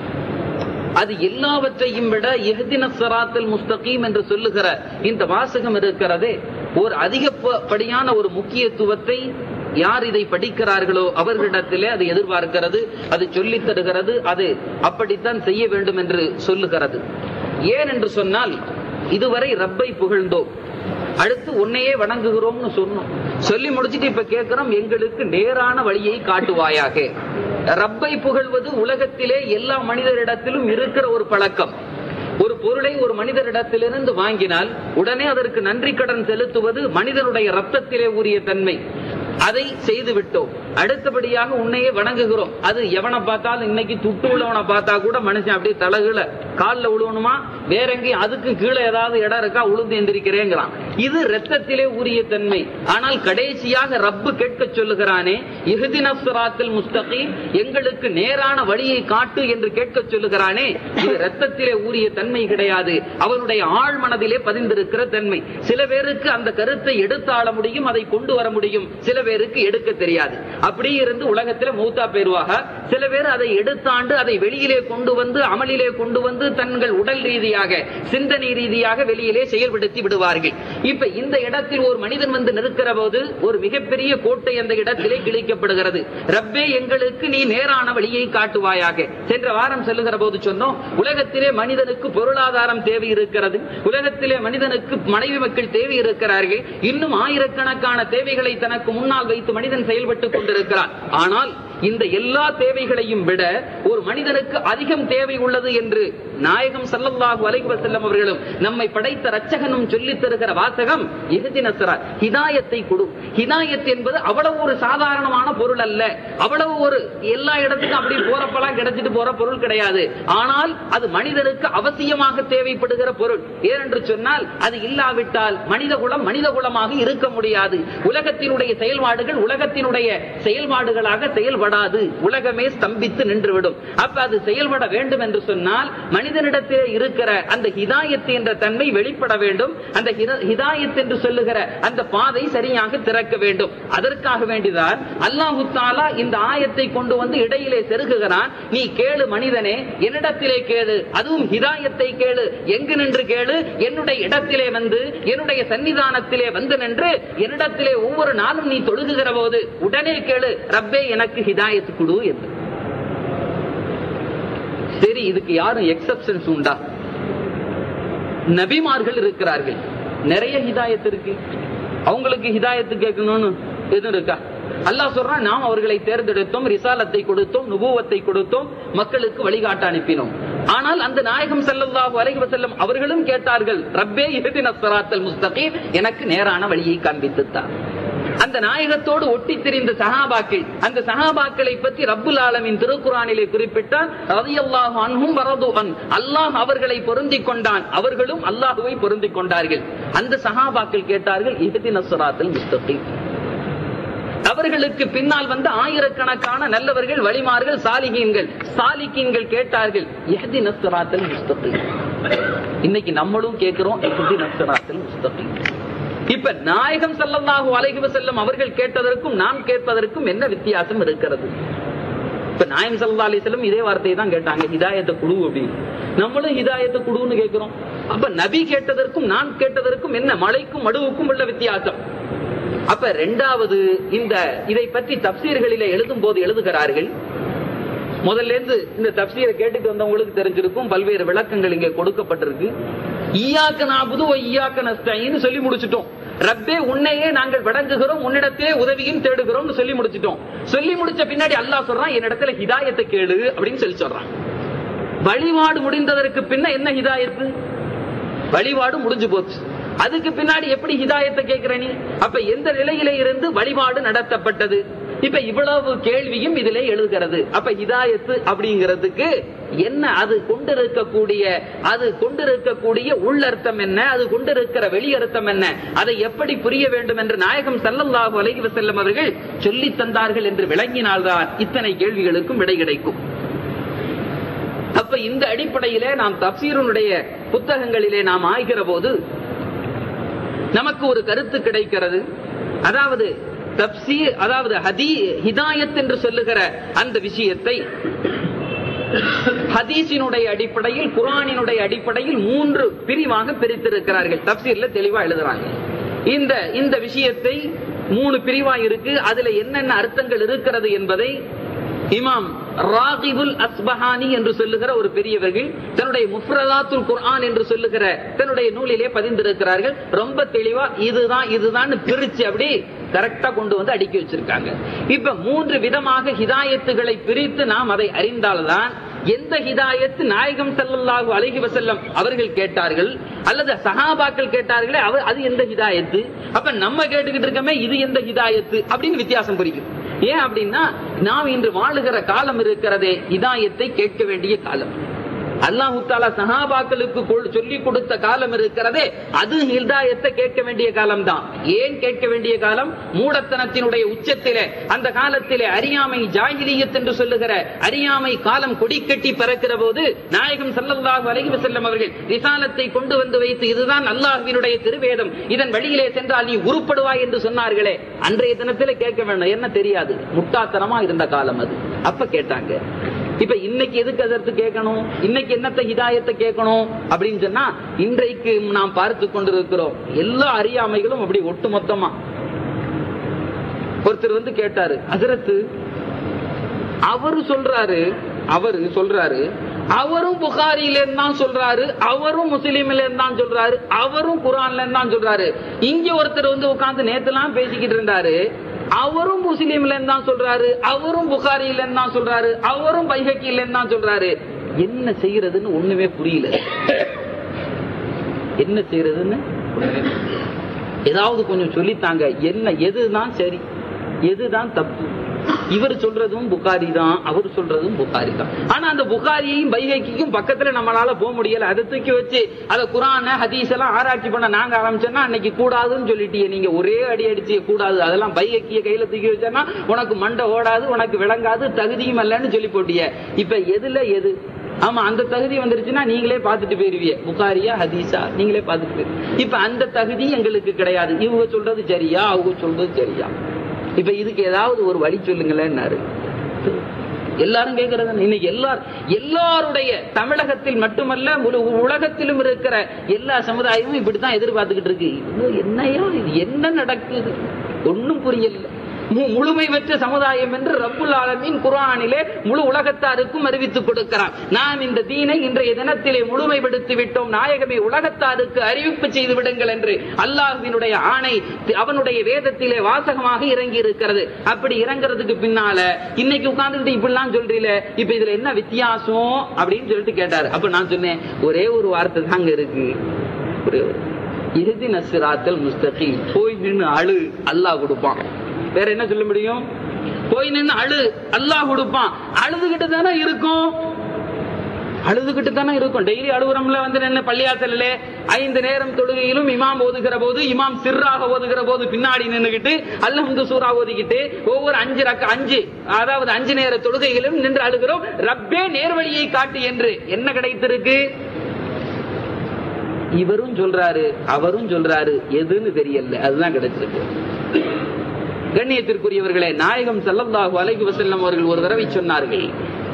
S2: அது எல்லாவற்றையும் விட இஹ்தின ஸிராத்தல் முஸ்தகீம் என்று சொல்லுகிற இந்த வாசகம் இருக்கிறதே ஒரு அதிகப்படியான ஒரு முக்கியத்துவத்தை யார் இதை படிக்கிறார்களோ அவர்களிடத்திலே அது எதிர்பார்க்கிறது அது சொல்லித் தருகிறது அது அப்படித்தான் செய்ய வேண்டும் என்று சொல்லுகிறது ஏன் என்று சொன்னால் இதுவரை ரப்பை புகழ்ந்தோம் அடுத்து உன்னையே வணங்குகிறோம்னு சொன்னோம் சொல்லி முடிச்சிட்டு இப்ப கேட்கிறோம் எங்களுக்கு நேரான வழியை காட்டுவாயாக ரப்பை புகழ்வது உலகத்திலே எல்லா மனிதரிடத்திலும் இருக்கிற ஒரு பழக்கம் ஒரு பொருளை ஒரு மனிதரிடத்திலிருந்து வாங்கினால் உடனே அதற்கு நன்றி கடன் செலுத்துவது மனிதனுடைய ரத்தத்திலே உரிய தன்மை அதை செய்து விட்டோம் அடுத்தபடியாக உன்னையே வணங்குகிறோம் அது எவனை பார்த்தாலும் இன்னைக்கு துட்டு உள்ளவனை பார்த்தா கூட மனுஷன் அப்படியே தலகுல கால்ல விழுவணுமா வேற எங்கேயும் அதுக்கு கீழே ஏதாவது இடம் இருக்கா உளுந்து எந்திரிக்கிறேங்கிறான் இது ரத்தத்திலே உரிய தன்மை ஆனால் கடைசியாக ரப்பு கேட்க சொல்லுகிறானே இஹ்தின ஸிராத்தல் முஸ்தகீம் எங்களுக்கு நேரான வழியை காட்டு என்று கேட்க சொல்லுகிறானே இது ரத்தத்திலே ஊறிய தன்மை கிடையாது அவனுடைய ஆழ் மனதிலே பதிந்திருக்கிற தன்மை சில பேருக்கு அந்த கருத்தை எடுத்தாள முடியும் அதை கொண்டு வர முடியும் சில பேருக்கு எடுக்க தெரியாது அப்படி இருந்து உலகத்துல மூத்தா பெறுவாக சில பேர் அதை எடுத்தாண்டு அதை வெளியிலே கொண்டு வந்து அமலிலே கொண்டு வந்து தங்கள் உடல் ரீதியாக சிந்தனை ரீதியாக வெளியிலே செயல்படுத்தி விடுவார்கள் இப்ப இந்த இடத்தில் ஒரு மனிதன் வந்து நிற்கிற போது ஒரு மிகப்பெரிய கோட்டை அந்த இடத்திலே கிழிக்கப்படுகிறது ரப்பே எங்களுக்கு நீ நேரான வழியை காட்டுவாயாக சென்ற வாரம் செல்லுகிற போது சொன்னோம் உலகத்திலே மனிதனுக்கு பொருளாதாரம் தேவை இருக்கிறது உலகத்திலே மனிதனுக்கு மனைவி மக்கள் தேவை இருக்கிறார்கள் இன்னும் ஆயிரக்கணக்கான தேவைகளை தனக்கு முன்னால் வைத்து மனிதன் செயல்பட்டுக் கொண்டிருக்கிறான் ஆனால் இந்த எல்லா தேவைகளையும் விட ஒரு மனிதனுக்கு அதிகம் தேவை உள்ளது என்று நாயகம் ஸல்லல்லாஹு அலைஹி வஸல்லம் அவர்களும் நம்மை படைத்த ரட்சகனும் சொல்லித் தருகிற வாசகம் இஹ்தின ஸிராத் ஹிதாயத்தை கொடு ஹிதாயத் என்பது அவ்வளவு ஒரு சாதாரணமான பொருள் அல்ல அவ்வளவு ஒரு எல்லா இடத்துக்கும் அப்படி போறப்பெல்லாம் கிடைச்சிட்டு போற பொருள் கிடையாது ஆனால் அது மனிதனுக்கு அவசியமாக தேவைப்படுகிற பொருள் ஏனென்று சொன்னால் அது இல்லாவிட்டால் மனித குலம் மனித குலமாக இருக்க முடியாது உலகத்தினுடைய செயல்பாடுகள் உலகத்தினுடைய செயல்பாடுகளாக செயல்படாது உலகமே ஸ்தம்பித்து நின்றுவிடும் அப்ப அது செயல்பட வேண்டும் என்று சொன்னால் மனிதனிடத்திலே இருக்கிற அந்த ஹிதாயத் என்ற தன்மை வெளிப்பட வேண்டும் அந்த ஹித- ஹிதாயத் என்று சொல்லுகிற அந்த பாதை சரியாக திறக்க வேண்டும் அதற்காக வேண்டிதான் அல்லாஹு தாலா இந்த ஆயத்தை கொண்டு வந்து இடையிலே செருகுகிறான் நீ கேளு மனிதனே என்னிடத்திலே கேளு அதுவும் ஹிதாயத்தை கேளு எங்கு நின்று கேளு என்னுடைய இடத்திலே வந்து என்னுடைய சன்னிதானத்திலே வந்து நின்று என்னிடத்திலே ஒவ்வொரு நாளும் நீ தொழுகுகிற போது உடனே கேளு ரப்பே எனக்கு ஹிதாயத் கொடு என்று சரி இதுக்கு யாரும் எக்ஸப்ஷன்ஸ் உண்டா நபிமார்கள் இருக்கிறார்கள் நிறைய ஹிதாயத் இருக்கு அவங்களுக்கு ஹிதாயத்து கேட்கணும்னு எதுவும் இருக்கா அல்லாஹ் சொல்றான் நாம் அவர்களை தேர்ந்தெடுத்தோம் ரிசாலத்தை கொடுத்தோம் நுபுவத்தை கொடுத்தோம் மக்களுக்கு வழிகாட்ட அனுப்பினோம் ஆனால் அந்த நாயகம் ஸல்லல்லாஹு அலைஹி வஸல்லம் அவர்களும் கேட்டார்கள் ரப்பே இஹ்தின ஸிராத்தல் முஸ்தகீம் எனக்கு நேரான வழியை காண்பித்துத்தான் அந்த நாயகத்தோடு ஒட்டி திரிந்த சஹாபாக்கள் அந்த சஹாபாக்களை பற்றி ரப்புல் ஆலமின் திருக்குறானிலே குறிப்பிட்டார் ரலியல்லாஹு அன்ஹும் வரது அன் அல்லாஹ் அவர்களை பொருந்திக் கொண்டான் அவர்களும் அல்லாஹுவை பொருந்திக் கொண்டார்கள் அந்த சஹாபாக்கள் கேட்டார்கள் இஹ்தின ஸிராத்தல் முஸ்தகீம் அவர்களுக்கு பின்னால் வந்த ஆயிரக்கணக்கான நல்லவர்கள் வழிமார்கள் சாலிகீன்கள் சாலிகீன்கள் கேட்டார்கள் இஹ்தின ஸிராத்தல் முஸ்தகீம் இன்னைக்கு நம்மளும் கேட்கிறோம் இஹ்தின ஸிராத்தல் முஸ்தகீம் இப்ப நாயகம் ஸல்லல்லாஹு அலைஹி வஸல்லம் அவர்கள் கேட்டதற்கும் நாம் கேட்பதற்கும் என்ன வித்தியாசம் இருக்கிறது இப்ப நாயம் சல்லா அலிஸ்லம் இதே வார்த்தையை தான் கேட்டாங்க ஹிதாயத்தை குடு அப்படின்னு நம்மளும் ஹிதாயத்தை குடுன்னு கேட்கிறோம் அப்ப நபி கேட்டதற்கும் நான் கேட்டதற்கும் என்ன மலைக்கும் மடுவுக்கும் உள்ள வித்தியாசம் அப்ப ரெண்டாவது இந்த இதை பற்றி தப்சீர்களிலே எழுதும் போது எழுதுகிறார்கள் முதல்ல இருந்து இந்த தப்சீரை கேட்டுட்டு வந்தவங்களுக்கு தெரிஞ்சிருக்கும் பல்வேறு விளக்கங்கள் இங்கே கொடுக்கப்பட்டிருக்கு ஈயாக்க நாபுது ஈயாக்க நஸ்தாயின்னு சொல்லி முடிச்சிட்டோம் ரப்பே உன்னையே நாங்கள் வணங்குகிறோம் உன்னிடத்தே உதவியும் தேடுகிறோம்னு சொல்லி முடிச்சிட்டோம் சொல்லி முடிச்ச பின்னாடி அல்லாஹ் சொல்றான் என்னிடத்துல ஹிதாயத்தை கேளு அப்படின்னு சொல்லி சொல்றான் வழிபாடு முடிந்ததற்கு பின்ன என்ன ஹிதாயத்து வழிபாடு முடிஞ்சு போச்சு அதுக்கு பின்னாடி எப்படி ஹிதாயத்தை கேட்கிற நீ அப்ப எந்த நிலையில இருந்து வழிபாடு நடத்தப்பட்டது இப்ப இவ்வளவு கேள்வியும் இதிலே எழுதுகிறது அப்ப ஹிதாயத்து அப்படிங்கிறதுக்கு என்ன அது கொண்டிருக்கக்கூடிய அது கொண்டிருக்கக்கூடிய உள்ளர்த்தம் என்ன அது கொண்டிருக்கிற வெளியர்த்தம் என்ன அதை எப்படி புரிய வேண்டும் என்று நாயகம் ஸல்லல்லாஹு அலைஹி வஸல்லம் அவர்கள் சொல்லி தந்தார்கள் என்று விளங்கினால்தான் இத்தனை கேள்விகளுக்கும் விடை கிடைக்கும் அப்ப இந்த அடிப்படையிலே நாம் தப்சீருனுடைய புத்தகங்களிலே நாம் ஆய்கிற போது நமக்கு ஒரு கருத்து கிடைக்கிறது அதாவது தப்சீர் அதாவது ஹதி ஹிதாயத் என்று சொல்லுகிற அந்த விஷயத்தை ஹதீஸினுடைய அடிப்படையில் குரானினுடைய அடிப்படையில் மூன்று பிரிவாக பிரித்திருக்கிறார்கள் தப்சீர்ல தெளிவா எழுதுறாங்க இந்த இந்த விஷயத்தை மூணு பிரிவா இருக்கு அதுல என்னென்ன அர்த்தங்கள் இருக்கிறது என்பதை இமாம் ராகிபுல் அஸ்பஹானி என்று சொல்லுகிற ஒரு பெரியவர்கள் தன்னுடைய முஃப்ரதாத்துல் குர்ஆன் என்று சொல்லுகிற தன்னுடைய நூலிலே பதிந்திருக்கிறார்கள் ரொம்ப தெளிவா இதுதான் இதுதான் பிரிச்சு அப்படி கரெக்டா கொண்டு வந்து அடுக்கி வச்சிருக்காங்க இப்ப மூன்று விதமாக ஹிதாயத்துகளை பிரித்து நாம் அதை அறிந்தால்தான் எந்த ஹிதாயத்து நாயகம் ஸல்லல்லாஹு அலைஹி வஸல்லம் அவர்கள் கேட்டார்கள் அல்லது சஹாபாக்கள் கேட்டார்களே அவர் அது எந்த ஹிதாயத்து அப்ப நம்ம கேட்டுக்கிட்டு இருக்கமே இது எந்த ஹிதாயத்து அப்படின்னு வித்தியாசம் புரியும் ஏன் அப்படின்னா நாம் இன்று வாழுகிற காலம் இருக்கிறதே ஹிதாயத்தை கேட்க வேண்டிய காலம் அல்லாஹு தாலா சஹாபாக்களுக்கு கொள்- சொல்லிக் கொடுத்த காலம் இருக்கிறதே அது ஹிதாயத்தை கேட்க வேண்டிய காலம் தான் ஏன் கேட்க வேண்டிய காலம் மூடத்தனத்தினுடைய உச்சத்திலே அந்த காலத்திலே அறியாமை ஜாகிலியத் என்று சொல்லுகிற அறியாமை காலம் கொடி கட்டி பறக்கிற போது நாயகம் ஸல்லல்லாஹு அலைஹி வஸல்லம் அவர்கள் ரிசாலத்தை கொண்டு வந்து வைத்து இதுதான் அல்லாஹ்வினுடைய திருவேதம் இதன் வழியிலே சென்றால் நீ உருப்படுவாய் என்று சொன்னார்களே அன்றைய தினத்திலே கேட்க வேண்டாம் என்ன தெரியாது முட்டாத்தனமா இருந்த காலம் அது அப்ப கேட்டாங்க இப்ப இன்னைக்கு எதுக்கு அதற்கு கேட்கணும் இன்னைக்கு என்னத்த ஹிதாயத்தை கேட்கணும் அப்படின்னு சொன்னா இன்றைக்கு நாம் பார்த்து கொண்டிருக்கிறோம் எல்லா அறியாமைகளும் அப்படி ஒட்டுமொத்தமா ஒருத்தர் வந்து கேட்டாரு ஹசரத்து அவரு சொல்றாரு அவரு சொல்றாரு அவரும் புகாரில இருந்து தான் சொல்றாரு அவரும் முஸ்லீம்ல இருந்து தான் சொல்றாரு அவரும் குரான்ல இருந்து தான் சொல்றாரு இங்க ஒருத்தர் வந்து உட்கார்ந்து நேத்துலாம் பேசிக்கிட்டு இருந்தாரு அவரும் முஸ்லீம்ல இருந்து தான் சொல்றாரு அவரும் புகாரில இருந்து தான் சொல்றாரு அவரும் பைஹக்கில இருந்து தான் சொல்றாரு என்ன செய்யறதுன்னு ஒண்ணுமே புரியல என்ன செய்யறதுன்னு ஒண்ணுமே புரியல. ஏதாவது கொஞ்சம் சொல்லித்தாங்க என்ன எதுதான் சரி எதுதான் தப்பு இவர் சொல்றதும் புகாரி தான் அவர் சொல்றதும் புகாரி தான் ஆனா அந்த புகாரியையும் பைகைக்கும் பக்கத்துல நம்மளால போக முடியல அதை தூக்கி வச்சு அதை குரான ஹதீஸ் எல்லாம் ஆராய்ச்சி பண்ண நாங்க ஆரம்பிச்சோன்னா அன்னைக்கு கூடாதுன்னு சொல்லிட்டீங்க நீங்க ஒரே அடி அடிச்சு கூடாது அதெல்லாம் பைகைக்கிய கையில தூக்கி வச்சோன்னா உனக்கு மண்டை ஓடாது உனக்கு விளங்காது தகுதியும் இல்லைன்னு சொல்லி போட்டிய இப்ப எதுல எது ஆமா அந்த தகுதி வந்துருச்சுன்னா நீங்களே பார்த்துட்டு போயிருவீங்க புகாரியா ஹதீஸா நீங்களே பார்த்துட்டு போயிருவீங்க இப்ப அந்த தகுதி எங்களுக்கு கிடையாது இவங்க சொல்றது சரியா அவங்க சொல்றது சரியா இப்ப இதுக்கு ஏதாவது ஒரு வழி சொல்லுங்களேன்னாரு எல்லாரும் கேட்கறது இன்னைக்கு எல்லார் எல்லாருடைய தமிழகத்தில் மட்டுமல்ல முழு உலகத்திலும் இருக்கிற எல்லா சமுதாயமும் இப்படித்தான் எதிர்பார்த்துக்கிட்டு இருக்கு இது என்னையா இது என்ன நடக்குது ஒண்ணும் புரியல மு- முழுமை பெற்ற சமுதாயம் என்று ரப்புல் ஆலமீன் குர்ஆனிலே முழு உலகத்தாருக்கும் அறிவித்துக் கொடுக்கிறான் நாம் இந்த தீனை இன்றைய தினத்திலே முழுமைப்படுத்தி விட்டோம் நாயகமே உலகத்தாருக்கு அறிவிப்பு செய்து விடுங்கள் என்று அல்லாஹ்வினுடைய ஆணை தி- அவனுடைய வேதத்திலே வாசகமாக இறங்கி இருக்கிறது அப்படி இறங்குறதுக்கு பின்னால இன்னைக்கு உட்கார்ந்துட்டு இப்படிலாம் சொல்றீல இப்ப இதுல என்ன வித்தியாசம் அப்படின்னு சொல்லிட்டு கேட்டாரு அப்ப நான் சொன்னேன் ஒரே ஒரு வார்த்தை தாங்க இருக்கு ஒரே ஒரு இறுதி நசிராத்தல் முஸ்தகி போய் நின்னு அழு அல்லாஹ் கொடுப்பான் வேற என்ன சொல்ல முடியும் போய் நின்னு அழு அல்லாஹ் கொடுப்பான் அழுதுகிட்டு தானே இருக்கும் அழுதுகிட்டு தானே இருக்கும் டெய்லி அழுகுறோம்ல வந்து நின்று பள்ளியாத்தலிலே ஐந்து நேரம் தொழுகையிலும் இமாம் ஓதுகிற போது இமாம் சிர்ராக ஓதுகிற போது பின்னாடி நின்னுகிட்டு அல்ஹம்து சூரா ஓதிக்கிட்டு ஒவ்வொரு அஞ்சு ரக்க அஞ்சு அதாவது அஞ்சு நேர தொழுகையிலும் நின்று அழுகிறோம் ரப்பே நேர்வழியை காட்டு என்று என்ன கிடைத்திருக்கு இவரும் சொல்றாரு அவரும் சொல்றாரு எதுன்னு தெரியல அதுதான் கிடைச்சிருக்கு கண்ணியத்திற்குரியவர்களே நாயகம் ஸல்லல்லாஹு அலைஹி வஸல்லம் அவர்கள் ஒரு தடவை சொன்னார்கள்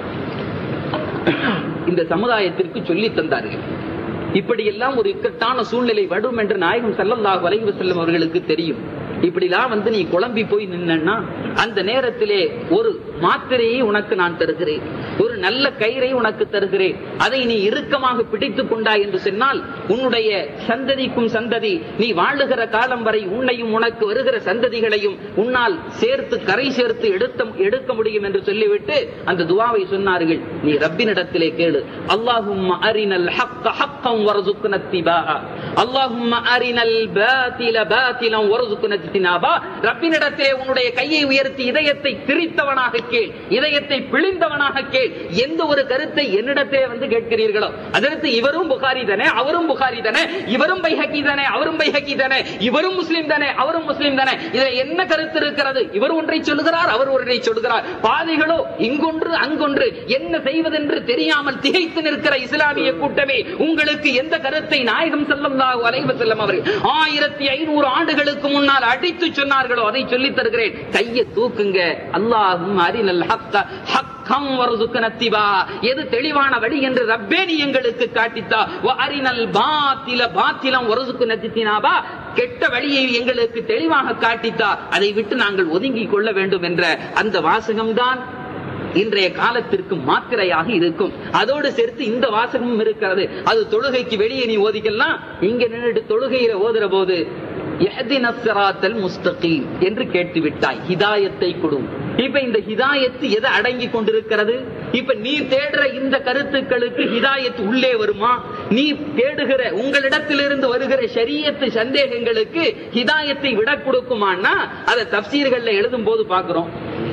S2: இந்த சமுதாயத்திற்கு சொல்லி தந்தார்கள் இப்படியெல்லாம் ஒரு இக்கட்டான சூழ்நிலை வரும் என்று நாயகம் ஸல்லல்லாஹு அலைஹி வஸல்லம் அவர்களுக்கு தெரியும் இப்படிலாம் வந்து நீ குழம்பி போய் நின்னா அந்த நேரத்திலே ஒரு மாத்திரையை உனக்கு நான் தருகிறேன் ஒரு நல்ல கயிறை உனக்கு தருகிறேன் அதை நீ இறுக்கமாக பிடித்துக் கொண்டாய் என்று சொன்னால் உன்னுடைய சந்ததிக்கும் சந்ததி நீ வாழுகிற காலம் வரை உன்னையும் உனக்கு வருகிற சந்ததிகளையும் உன்னால் சேர்த்து கரை சேர்த்து எடுத்த எடுக்க முடியும் என்று சொல்லிவிட்டு அந்த துவாவை சொன்னார்கள் நீ ரப்பினிடத்திலே கேளு அல்லாஹும் அரினல் ஹக்க ஹக்கம் வரசுக்குன திபாஹா அல்லாஹும் அரினல் பாத்தில பாத்திலம் வரசுக்குன தினாபா ரப்பினிடத்திலே உன்னுடைய கையை உயர்த்தி இதயத்தை திரித்தவனாக கேள் இதயத்தை பிழிந்தவனாக கேள் எந்த ஒரு கருத்தை என்னிடத்திலே வந்து கேட்கிறீர்களோ அதற்கு இவரும் புகாரி தானே அவரும் புகாரி தானே இவரும் பைஹக்கி தானே அவரும் பைஹக்கி தானே இவரும் முஸ்லிம் தானே அவரும் முஸ்லிம் தானே இதுல என்ன கருத்து இருக்கிறது இவர் ஒன்றை சொல்லுகிறார் அவர் ஒன்றை சொல்லுகிறார் பாதைகளோ இங்கொன்று அங்கொன்று என்ன செய்வதென்று தெரியாமல் திகைத்து நிற்கிற இஸ்லாமிய கூட்டமே உங்களுக்கு எந்த கருத்தை நாயகம் ஸல்லல்லாஹு அலைஹி வஸல்லம் அவர்கள் ஆயிரத்தி ஐநூறு ஆண்டுகளுக்கு முன்னால் அடித்து சொன்னார்களோ அதை சொல்லித் தருகிறேன் கையை தூக்குங்க அல்லாஹும் அரினல் ஹக்க ஹக்கம் வரசுக்கன திபா எது தெளிவான வழி என்று ரப்பே நீ எங்களுக்கு காட்டித்தா வ அரினல் பாத்தில பாத்திலம் வரசுக்கு நத்தினாபா கெட்ட வழியை எங்களுக்கு தெளிவாக காட்டித்தா அதை விட்டு நாங்கள் ஒதுங்கிக் கொள்ள வேண்டும் என்ற அந்த வாசகம்தான் இன்றைய காலத்திற்கு மாத்திரையாக இருக்கும் அதோடு சேர்த்து இந்த வாசகமும் இருக்கிறது அது தொழுகைக்கு வெளியே நீ ஓதிக்கலாம் இங்க நின்றுட்டு தொழுகையில ஓதுற போது "இஹ்தின ஸிராத்தல் முஸ்தகீம்" என்று கேட்டு விட்டாய் ஹிதாயத்தை கொடு இப்ப இந்த ஹிதாயத்து எதை அடங்கி கொண்டிருக்கிறது இப்ப நீ தேடுற இந்த கருத்துக்களுக்கு ஹிதாயத் உள்ளே வருமா நீ தேடுகிற உங்களிடத்திலிருந்து வருகிற ஷரியத்து சந்தேகங்களுக்கு ஹிதாயத்தை விட கொடுக்குமான்னா அதை தப்சீர்கள்ல எழுதும் போது பாக்குறோம்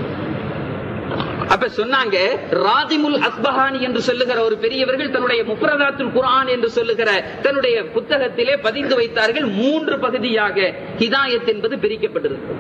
S2: அப்ப சொன்னாங்க ராதிமுல் அஸ்பஹானி என்று சொல்லுகிற ஒரு பெரியவர்கள் தன்னுடைய முப்ரதாத்துல் குர்ஆன் என்று சொல்லுகிற தன்னுடைய புத்தகத்திலே பதிந்து வைத்தார்கள் மூன்று பகுதியாக ஹிதாயத் என்பது பிரிக்கப்பட்டிருக்கிறது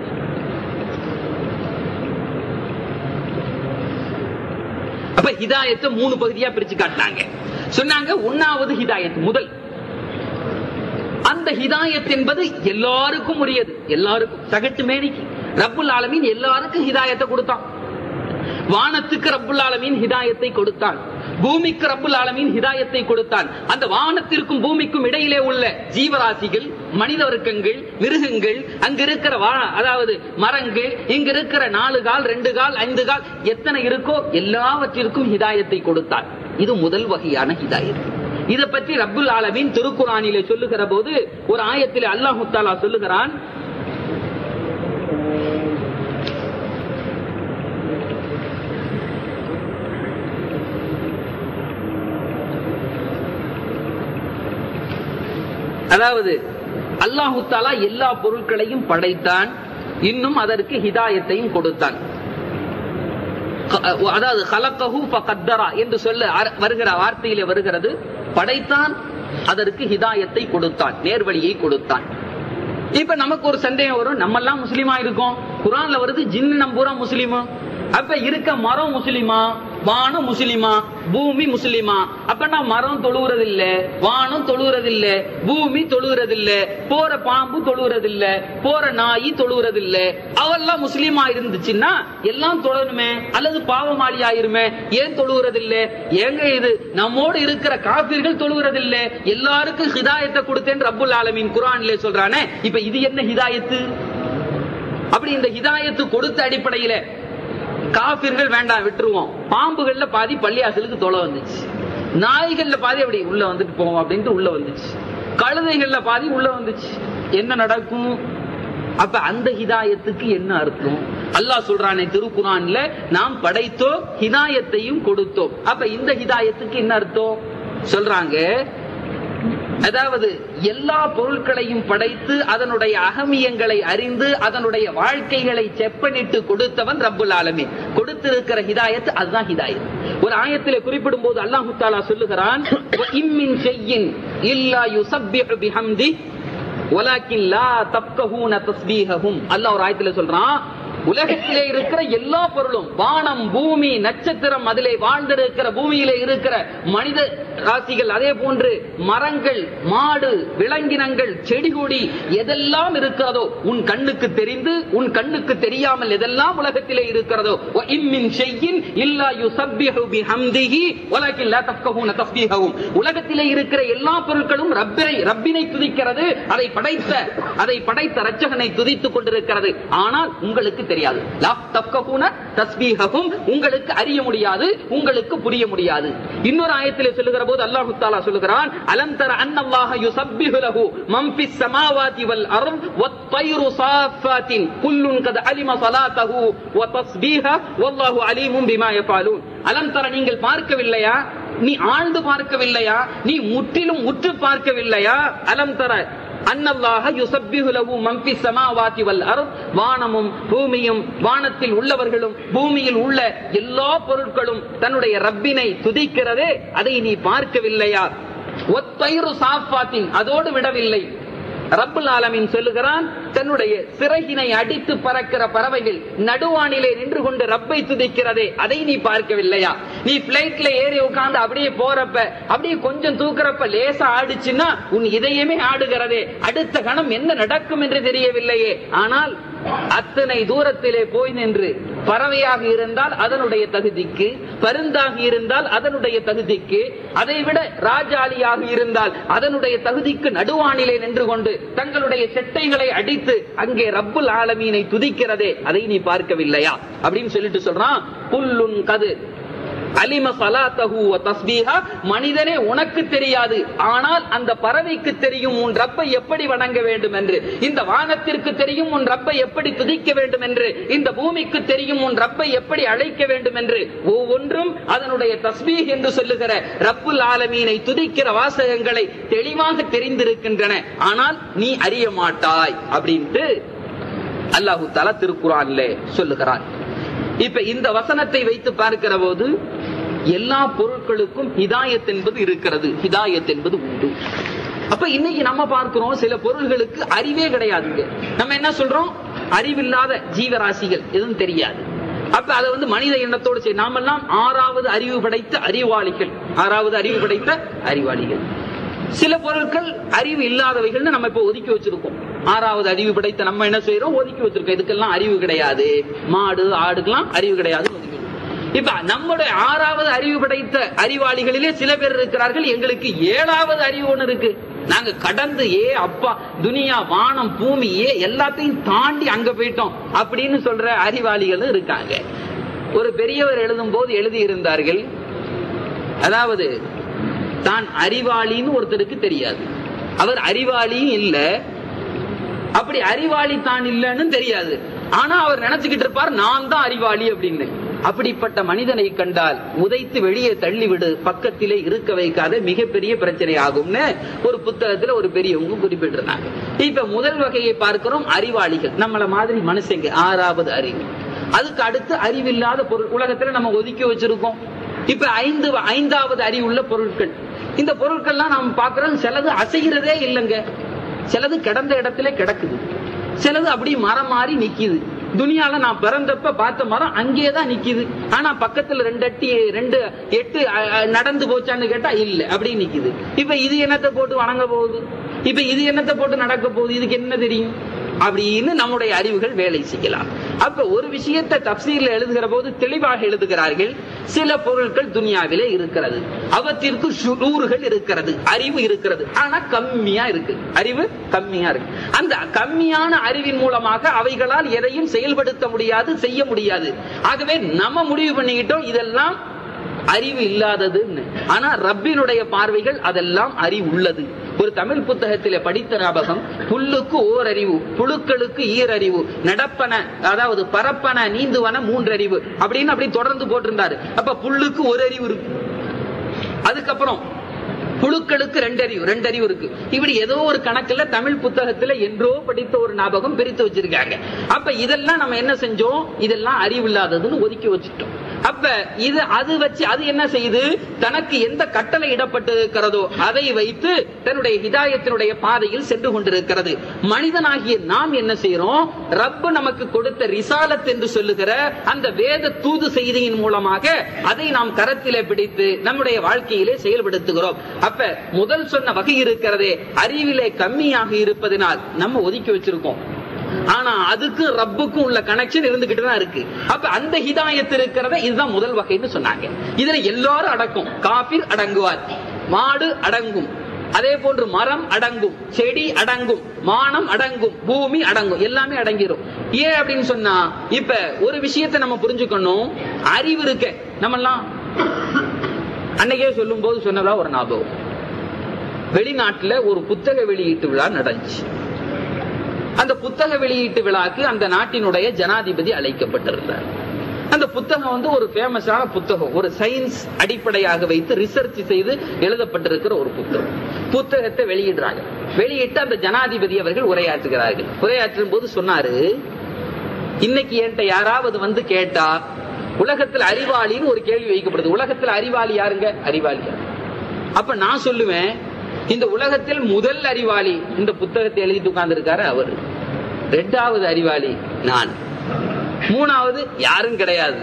S2: அப்ப ஹிதாயத்தை மூணு பகுதியா பிரிச்சு காட்டினாங்க சொன்னாங்க ஒன்னாவது ஹிதாயத் முதல் அந்த ஹிதாயத் என்பது எல்லாருக்கும் உரியது எல்லாருக்கும் சகட்டு மேனிக்கு ரப்புல் ஆலமீன் எல்லாருக்கும் ஹிதாயத்தை கொடுத்தான் வானத்துக்கு ரப்புல் ஆலமீன் ஹிதாயத்தை கொடுத்தான் பூமிக்கு ரப்புல் ஆலமீன் ஹிதாயத்தை கொடுத்தான் அந்த வானத்திற்கும் பூமிக்கும் இடையிலே உள்ள ஜீவராசிகள் மனித வர்க்கங்கள் மிருகங்கள் அங்க இருக்கிற வா- அதாவது மரங்கள் இங்க இருக்கிற நாலு கால் ரெண்டு கால் ஐந்து கால் எத்தனை இருக்கோ எல்லாவற்றிற்கும் ஹிதாயத்தை கொடுத்தான் இது முதல் வகையான ஹிதாயத் இதை பற்றி ரப்புல் ஆலமீன் திருக்குறானிலே சொல்லுகிற போது ஒரு ஆயத்திலே அல்லாஹு தாலா சொல்லுகிறான் அதாவது அல்லாஹு தாலா எல்லா பொருட்களையும் படைத்தான் இன்னும் அதற்கு ஹிதாயத்தையும் கொடுத்தான் க- அதாவது கலக்கஹு ஃபகத்தரா என்று சொல்ல அர- வருகிற வார்த்தையிலே வருகிறது படைத்தான் அதற்கு ஹிதாயத்தை கொடுத்தான் நேர்வழியை கொடுத்தான் இப்ப நமக்கு ஒரு சந்தேகம் வரும் நம்ம எல்லாம் முஸ்லீமா இருக்கோம் குரான்ல வருது ஜின்னு நம்பூரா முஸ்லீமா அப்ப இருக்க மரம் முஸ்லிமா வானம் முஸ்லிமா பூமி முஸ்லிமா அப்பனா மரம் தொழுகிறது இல்ல வானம் தொழுகிறது இல்ல பூமி தொழுகிறது இல்ல போற பாம்பு தொழுகிறது இல்ல போற நாய் தொழுகிறது இல்ல அவெல்லாம் முஸ்லீமா இருந்துச்சுன்னா எல்லாம் தொழணுமே அல்லது பாவமாளி ஆயிருமே ஏன் தொழுகிறது இல்ல ஏங்க இது நம்மோடு இருக்கிற காபிர்கள் தொழுகிறது இல்ல எல்லாருக்கும் ஹிதாயத்தை கொடுத்தேன் ரப்புல் ஆலமீன் குரான்ல சொல்றானே இப்ப இது என்ன ஹிதாயத்து அப்படி இந்த ஹிதாயத்து கொடுத்த அடிப்படையில காபிர்கள் வேண்டாம் விட்டுருவோம் பாம்புகள்ல பாதி பள்ளியாசலுக்கு தொலை வந்துச்சு நாய்கள்ல பாதி அப்படி உள்ள வந்துட்டு போவோம் அப்படின்ட்டு உள்ள வந்துச்சு கழுதைகள்ல பாதி உள்ள வந்துச்சு என்ன நடக்கும் அப்ப அந்த ஹிதாயத்துக்கு என்ன அர்த்தம் அல்லாஹ் சொல்றானே திருக்குறான்ல நாம் படைத்தோம் ஹிதாயத்தையும் கொடுத்தோம் அப்ப இந்த ஹிதாயத்துக்கு என்ன அர்த்தம் சொல்றாங்க அதாவது எல்லா பொருட்களையும் படைத்து அதனுடைய அகமியங்களை அறிந்து அதனுடைய வாழ்க்கைகளை செப்பனிட்டு கொடுத்தவன் ரப்புல் ஆலமீன் கொடுத்திருக்கிற ஹிதாயத் அதுதான் ஹிதாயத் ஒரு ஆயத்திலே குறிப்பிடும் போது அல்லாஹு தாலா சொல்லுகிறான் "வ இம்மின் ஷையின் இல்லா யுஸப்பிஹு பிஹம்தி வலாக்கின் லா தப்கஹூன தஸ்பீஹஹும் அல்லாஹ் ஒரு ஆயத்துல சொல்றான் உலகத்திலே இருக்கிற எல்லா பொருளும் வானம் பூமி நட்சத்திரம் அதிலே வாழ்ந்திருக்கிற பூமியிலே இருக்கிற மனித ராசிகள் அதே போன்று மரங்கள் மாடு விலங்கினங்கள் செடி கொடி எதெல்லாம் இருக்கிறதோ உன் கண்ணுக்கு தெரிந்து உன் கண்ணுக்கு தெரியாமல் எதெல்லாம் உலகத்திலே இருக்கிறதோ "வ இம் மின் ஷைஇன் இல்லா யுஸப்பிஹு பிஹம்திஹி வலக்கின் லா தஃப்கஹூன தஸ்பீஹஹும்." உலகத்திலே இருக்கிற எல்லா பொருட்களும் ரப்பரை ரப்பினை துதிக்கிறது அதை படைத்த அதை படைத்த ரட்சகனை துதித்துக் கொண்டிருக்கிறது ஆனால் உங்களுக்கு தெரியாது லா தஃப்கஹூன தஸ்பீஹஹும் உங்களுக்கு அறிய முடியாது உங்களுக்கு புரிய முடியாது இன்னொரு ஆயத்திலே சொல்லுகிற போது அல்லாஹ் தஆலா சொல்லுகிறான் அலம் தர அன்னல்லாஹ யுஸப்பிஹு லஹு மன் ஃபிஸ் ஸமாவாதி வல் அர்த் வத் தைரு சாஃபாத்தின் குல்லுன் கத் அலிம ஸலாத்தஹு வ தஸ்பீஹ வல்லாஹு அலீமும் பிமா யஃபாலூன் அலம் தர நீங்கள் பார்க்கவில்லையா நீ ஆழ்ந்து பார்க்கவில்லையா நீ முற்றிலும் உற்று பார்க்கவில்லையா அலம் தர அன்னல்லாஹ யுஸப்பிஹு லஹு மன் ஃபிஸ் ஸமாவாதி வல் அர்த் வானமும் பூமியும் வானத்தில் உள்ளவர்களும் பூமியில் உள்ள எல்லா பொருட்களும் தன்னுடைய ரப்பினை துதிக்கிறதே அதை நீ பார்க்கவில்லையா ஒத்தைரு சாஃபாத்தின் அதோடு விடவில்லை ரப்புல் ஆலமீன் சொல்லுகிறான் தன்னுடைய சிறகினை அடித்து பறக்கிற பறவைகள் நடுவானிலே நின்று கொண்டு ரப்பை துதிக்கிறதே அதை நீ பார்க்கவில்லையா நீ பிளைட்ல ஏறி உட்கார்ந்து அப்படியே போறப்ப அப்படியே கொஞ்சம் தூக்குறப்ப லேசா ஆடுச்சுன்னா உன் இதயமே ஆடுகிறதே அடுத்த கணம் என்ன நடக்கும் என்று தெரியவில்லையே ஆனால் அத்தனை தூரத்திலே போய் நின்று பறவையாக இருந்தால் அதனுடைய தகுதிக்கு பருந்தாக இருந்தால் அதனுடைய தகுதிக்கு அதைவிட ராஜாளியாக இருந்தால் அதனுடைய தகுதிக்கு நடுவானிலே நின்று கொண்டு தங்களுடைய செட்டைகளை அடித்து அங்கே ரப்புல் ஆலமீனை துதிக்கிறதே அதை நீ பார்க்கவில்லையா அப்படின்னு சொல்லிட்டு சொல்றான் புல்லுன் கது அலிம சலாத்தஹு வ தஸ்பீஹா மனிதனே உனக்கு தெரியாது ஆனால் அந்த பறவைக்கு தெரியும் உன் ரப்பை எப்படி வணங்க வேண்டும் என்று இந்த வானத்திற்கு தெரியும் உன் ரப்பை எப்படி துதிக்க வேண்டும் என்று இந்த பூமிக்கு தெரியும் உன் ரப்பை எப்படி அழைக்க வேண்டும் என்று ஒவ்வொன்றும் அதனுடைய தஸ்பீஹ் என்று சொல்லுகிற ரப்புல் ஆலமீனை துதிக்கிற வாசகங்களை தெளிவாக தெரிந்திருக்கின்றன ஆனால் நீ அறிய மாட்டாய் அப்படின்ட்டு அல்லாஹு தலா திருக்குறான்ல சொல்லுகிறான் இப்ப இந்த வசனத்தை வைத்து பார்க்கிற போது எல்லா பொருட்களுக்கும் ஹிதாயத் என்பது இருக்கிறது ஹிதாயத் என்பது உண்டு அப்ப இன்னைக்கு நம்ம பார்க்கிறோம் சில பொருள்களுக்கு அறிவே கிடையாதுங்க நம்ம என்ன சொல்றோம் அறிவில்லாத ஜீவராசிகள் எதுவும் தெரியாது அப்ப அதை வந்து மனித எண்ணத்தோடு சரி நாமெல்லாம் ஆறாவது அறிவு படைத்த அறிவாளிகள் ஆறாவது அறிவு படைத்த அறிவாளிகள் சில பொருட்கள் அறிவு இல்லாதவைகள்னு நம்ம இப்ப ஒதுக்கி வச்சிருக்கோம் ஆறாவது அறிவு படைத்த நம்ம என்ன செய்யறோம் ஒதுக்கி வச்சிருக்கோம் இதுக்கெல்லாம் அறிவு கிடையாது மாடு ஆடுக்கெல்லாம் அறிவு கிடையாது ஒதுக்கி வச்சிருக்கோம். இப்ப நம்முடைய ஆறாவது அறிவு படைத்த அறிவாளிகளிலே சில பேர் இருக்கிறார்கள் எங்களுக்கு ஏழாவது அறிவு ஒண்ணு இருக்கு நாங்க கடந்து ஏ அப்பா துனியா வானம் பூமி ஏ எல்லாத்தையும் தாண்டி அங்க போயிட்டோம் அப்படின்னு சொல்ற அறிவாளிகளும் இருக்காங்க ஒரு பெரியவர் எழுதும் போது எழுதி இருந்தார்கள் அதாவது தான் அறிவாளின்னு ஒருத்தருக்கு தெரியாது அவர் அறிவாளியும் இல்ல அப்படி அறிவாளி தான் இல்லைன்னு தெரியாது ஆனா அவர் நினைச்சுக்கிட்டு இருப்பார் நான் தான் அறிவாளி அப்படின்னு அப்படிப்பட்ட மனிதனை கண்டால் உதைத்து வெளியே தள்ளிவிடு பக்கத்திலே இருக்க வைக்காத மிகப்பெரிய பிரச்சனை ஆகும்னு ஒரு புத்தகத்துல ஒரு பெரியவங்க குறிப்பிட்டிருந்தாங்க இப்ப முதல் வகையை பார்க்கிறோம் அறிவாளிகள் நம்மள மாதிரி மனுஷங்க ஆறாவது அறிவு அதுக்கு அடுத்து அறிவில்லாத பொருள் உலகத்துல நம்ம ஒதுக்கி வச்சிருக்கோம் இப்ப ஐந்து ஐந்தாவது அறிவுள்ள பொருட்கள் இந்த பொருட்கள்லாம் நாம் பார்க்கிறோம் சிலது அசைகிறதே இல்லைங்க சிலது கிடந்த இடத்துல கிடக்குது சிலது அப்படி மரம் மாறி நிக்குது துனியால நான் பிறந்தப்ப பார்த்த மரம் அங்கேயே தான் நிக்குது ஆனா பக்கத்துல ரெண்டு அட்டி ரெண்டு எட்டு அ, அ, நடந்து போச்சான்னு கேட்டா இல்ல அப்படி நிக்குது இப்ப இது என்னத்தை போட்டு வணங்க போகுது இப்ப இது என்னத்தை போட்டு நடக்க போகுது இதுக்கு என்ன தெரியும் அப்படின்னு நம்முடைய அறிவுகள் வேலை செய்யலாம் அப்ப ஒரு விஷயத்தை தப்சீர்ல எழுதுகிற போது தெளிவாக எழுதுகிறார்கள் சில பொருட்கள் துனியாவிலே இருக்கிறது அவற்றிற்கு ஷுரூர்கள் இருக்கிறது அறிவு இருக்கிறது ஆனா கம்மியா இருக்கு அறிவு கம்மியா இருக்கு அந்த கம்மியான அறிவின் மூலமாக அவைகளால் எதையும் செயல்படுத்த முடியாது செய்ய முடியாது ஆகவே நம்ம முடிவு பண்ணிக்கிட்டோம் இதெல்லாம் அறிவு இல்லாததுன்னு ஆனா ரப்பினுடைய பார்வைகள் அதெல்லாம் அறிவு உள்ளது ஒரு தமிழ் புத்தகத்திலே படித்த ஞாபகம் புல்லுக்கு ஓர் அறிவு புழுக்களுக்கு ஈரறிவு நடப்பன அதாவது பரப்பன நீந்துவன மூன்றறிவு அப்படின்னு அப்படி தொடர்ந்து போட்டிருந்தாரு அப்ப புல்லுக்கு ஒரு அறிவு இருக்கு அதுக்கப்புறம் புழுக்களுக்கு ரெண்டு அறிவு ரெண்டு அறிவு இருக்கு இப்படி ஏதோ ஒரு கணக்குல தமிழ் புத்தகத்துல என்றோ படித்த ஒரு ஞாபகம் பிரித்து வச்சிருக்காங்க அப்ப இதெல்லாம் நம்ம என்ன செஞ்சோம் இதெல்லாம் அறிவு இல்லாததுன்னு ஒதுக்கி வச்சுட்டோம் அப்ப இது அது வச்சு அது என்ன செய்யுது தனக்கு எந்த கட்டளை இடப்பட்டிருக்கிறதோ அதை வைத்து தன்னுடைய ஹிதாயத்தினுடைய பாதையில் சென்று கொண்டிருக்கிறது மனிதனாகிய நாம் என்ன செய்யறோம் ரப்பு நமக்கு கொடுத்த ரிசாலத் என்று சொல்லுகிற அந்த வேத தூது செய்தியின் மூலமாக அதை நாம் கரத்திலே பிடித்து நம்முடைய வாழ்க்கையிலே செயல்படுத்துகிறோம் அப்ப முதல் சொன்ன வகை இருக்கிறதே அறிவிலே கம்மியாக இருப்பதனால் நம்ம ஒதுக்கி வச்சிருக்கோம் ஆனா அதுக்கும் ரப்புக்கும் உள்ள கனெக்ஷன் இருந்துகிட்டு தான் இருக்கு அப்ப அந்த ஹிதாயத் இருக்கிறத இதுதான் முதல் வகைன்னு சொன்னாங்க இதுல எல்லாரும் அடக்கும் காபிர் அடங்குவார் மாடு அடங்கும் அதே போன்று மரம் அடங்கும் செடி அடங்கும் மானம் அடங்கும் பூமி அடங்கும் எல்லாமே அடங்கிரும் ஏன் அப்படின்னு சொன்னா இப்ப ஒரு விஷயத்தை நம்ம புரிஞ்சுக்கணும் அறிவு இருக்க நம்ம எல்லாம் அன்னைக்கே சொல்லும் போது சொன்னதா ஒரு ஞாபகம் வெளிநாட்டுல ஒரு புத்தக வெளியீட்டு விழா நடந்துச்சு அந்த புத்தக வெளியீட்டு விழாக்கு அந்த நாட்டினுடைய ஜனாதிபதி அழைக்கப்பட்டிருந்தார் அந்த புத்தகம் வந்து ஒரு ஃபேமஸான புத்தகம் ஒரு சயின்ஸ் அடிப்படையாக வைத்து ரிசர்ச் செய்து எழுதப்பட்டிருக்கிற ஒரு புத்தகம் புத்தகத்தை வெளியிடுறாங்க வெளியிட்டு அந்த ஜனாதிபதி அவர்கள் உரையாற்றுகிறார்கள் உரையாற்றும் போது சொன்னாரு இன்னைக்கு என்கிட்ட யாராவது வந்து கேட்டா உலகத்தில் அறிவாளின்னு ஒரு கேள்வி வைக்கப்படுது உலகத்தில் அறிவாளி யாருங்க அறிவாளி யாரு? அப்ப நான் சொல்லுவேன் இந்த உலகத்தில் முதல் அறிவாளி இந்த புத்தகத்தை எழுதிட்டு உட்கார்ந்திருக்காரு அவர் ரெண்டாவது அறிவாளி நான் மூணாவது யாரும் கிடையாது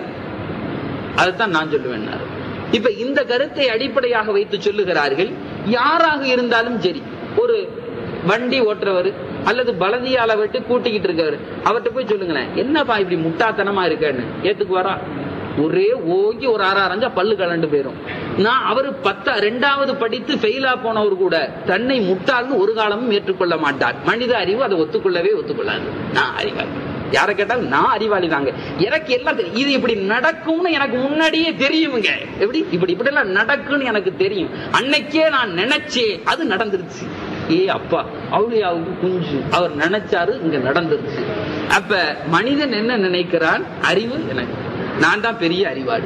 S2: அதுதான் நான் சொல்லுவேன் இப்ப இந்த கருத்தை அடிப்படையாக வைத்து சொல்லுகிறார்கள் யாராக இருந்தாலும் சரி ஒரு வண்டி ஓட்டுறவர் அல்லது பலதியால விட்டு கூட்டிக்கிட்டு இருக்கவர் அவர்கிட்ட போய் சொல்லுங்களேன் என்னப்பா இப்படி முட்டாத்தனமா இருக்கன்னு ஏத்துக்குவாரா ஒரே ஓங்கி ஒரு ஆறு அரைஞ்சா பல்லு கலண்டு போயிரும் நான் அவரு பத்த ரெண்டாவது படித்து ஃபெயிலா போனவர் கூட தன்னை முட்டாள்னு ஒரு காலமும் ஏற்றுக்கொள்ள மாட்டார் மனித அறிவு அதை ஒத்துக்கொள்ளவே ஒத்துக்கொள்ளாது நான் அறிவாளி யாரை கேட்டாலும் நான் அறிவாளி தாங்க எனக்கு எல்லாம் தெரியும் இது இப்படி நடக்கும்னு எனக்கு முன்னாடியே தெரியுமுங்க எப்படி இப்படி இப்படி எல்லாம் நடக்கும்னு எனக்கு தெரியும் அன்னைக்கே நான் நினைச்சேன் அது நடந்துருச்சு ஏ அப்பா அவுளியாவுக்கு குஞ்சு அவர் நினைச்சாரு இங்க நடந்துருச்சு அப்ப மனிதன் என்ன நினைக்கிறான் அறிவு எனக்கு நான் தான் பெரிய அறிவாளி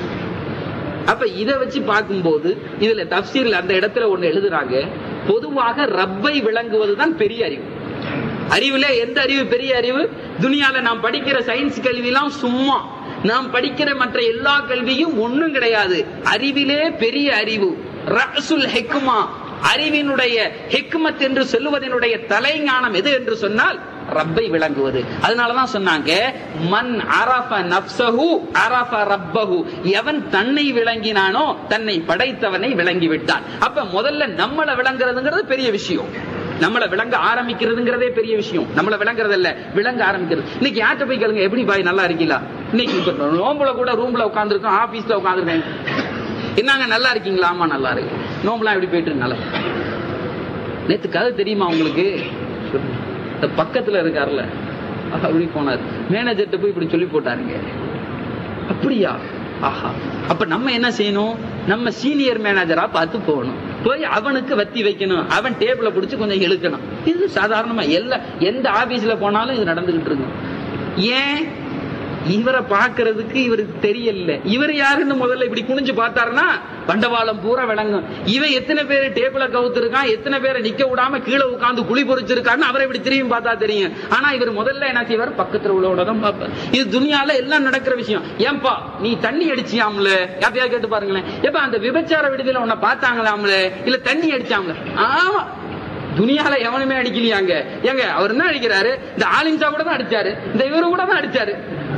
S2: அப்ப இத வச்சு பார்க்கும்போது இதுல தப்சீர்ல அந்த இடத்துல ஒண்ணு எழுதுறாங்க பொதுவாக ரப்பை விளங்குவதுதான் பெரிய அறிவு அறிவுல எந்த அறிவு பெரிய அறிவு துனியால நாம் படிக்கிற சயின்ஸ் கல்வி எல்லாம் சும்மா நாம் படிக்கிற மற்ற எல்லா கல்வியும் ஒண்ணும் கிடையாது அறிவிலே பெரிய அறிவு ரசுல் ஹெக்குமா அறிவினுடைய ஹெக்மத் என்று சொல்லுவதனுடைய தலைஞானம் எது என்று சொன்னால் ரப்பை விளங்குவது அதனாலதான் சொன்னாங்க மன் அரஃப நப்சஹு அரஃப ரப்பஹு எவன் தன்னை விளங்கினானோ தன்னை படைத்தவனை விளங்கி விட்டான் அப்ப முதல்ல நம்மள விளங்குறதுங்கிறது பெரிய விஷயம் நம்மள விளங்க ஆரம்பிக்கிறதுங்கிறதே பெரிய விஷயம் நம்மள விளங்குறது இல்ல விளங்க ஆரம்பிக்கிறது இன்னைக்கு யார்கிட்ட போய் கேளுங்க எப்படி பாய் நல்லா இருக்கீங்களா இன்னைக்கு இப்ப நோம்புல கூட ரூம்ல உட்காந்துருக்கோம் ஆபீஸ்ல உட்காந்துருக்கேன் என்னங்க நல்லா இருக்கீங்களா ஆமா நல்லா இருக்கு நோம்புலாம் எப்படி போயிட்டு இருக்கு? நல்லா நேத்து கதை தெரியுமா உங்களுக்கு இந்த பக்கத்துல இருக்காருல்ல அப்படி போனார் மேனேஜர்கிட்ட போய் இப்படி சொல்லி போட்டாருங்க அப்படியா ஆஹா அப்ப நம்ம என்ன செய்யணும் நம்ம சீனியர் மேனேஜரா பார்த்து போகணும் போய் அவனுக்கு வத்தி வைக்கணும் அவன் டேபிள புடிச்சு கொஞ்சம் இழுக்கணும் இது சாதாரணமா எல்லா எந்த ஆபீஸ்ல போனாலும் இது நடந்துகிட்டு இருக்கும் ஏன் இவரை பார்க்கிறதுக்கு இவருக்கு தெரியல இவர் யாருன்னு முதல்ல இப்படி குனிஞ்சு பார்த்தாருன்னா பண்டவாளம் பூரா விளங்கும் இவன் எத்தனை பேர் டேபிள கவுத்திருக்கான் எத்தனை பேரை நிக்க விடாம கீழே உட்கார்ந்து குழி பொறிச்சிருக்கான்னு அவரை இப்படி திரும்பி பார்த்தா தெரியும் ஆனா இவர் முதல்ல என்ன செய்வார் பக்கத்துல உள்ளவோட தான் பார்ப்பார் இது துனியால எல்லாம் நடக்கிற விஷயம் ஏன்பா நீ தண்ணி அடிச்சியாம்ல யாத்தையா கேட்டு பாருங்களேன் எப்ப அந்த விபச்சார விடுதியில உன்னை பார்த்தாங்களாம்ல இல்ல தண்ணி அடிச்சாம்ல ஆமா துனியால எவனுமே அடிக்கலையாங்க ஏங்க அவர் என்ன அடிக்கிறாரு இந்த ஆலிம்சா கூட தான் அடிச்சாரு இந்த இவரு கூட தான் அடிச்சாரு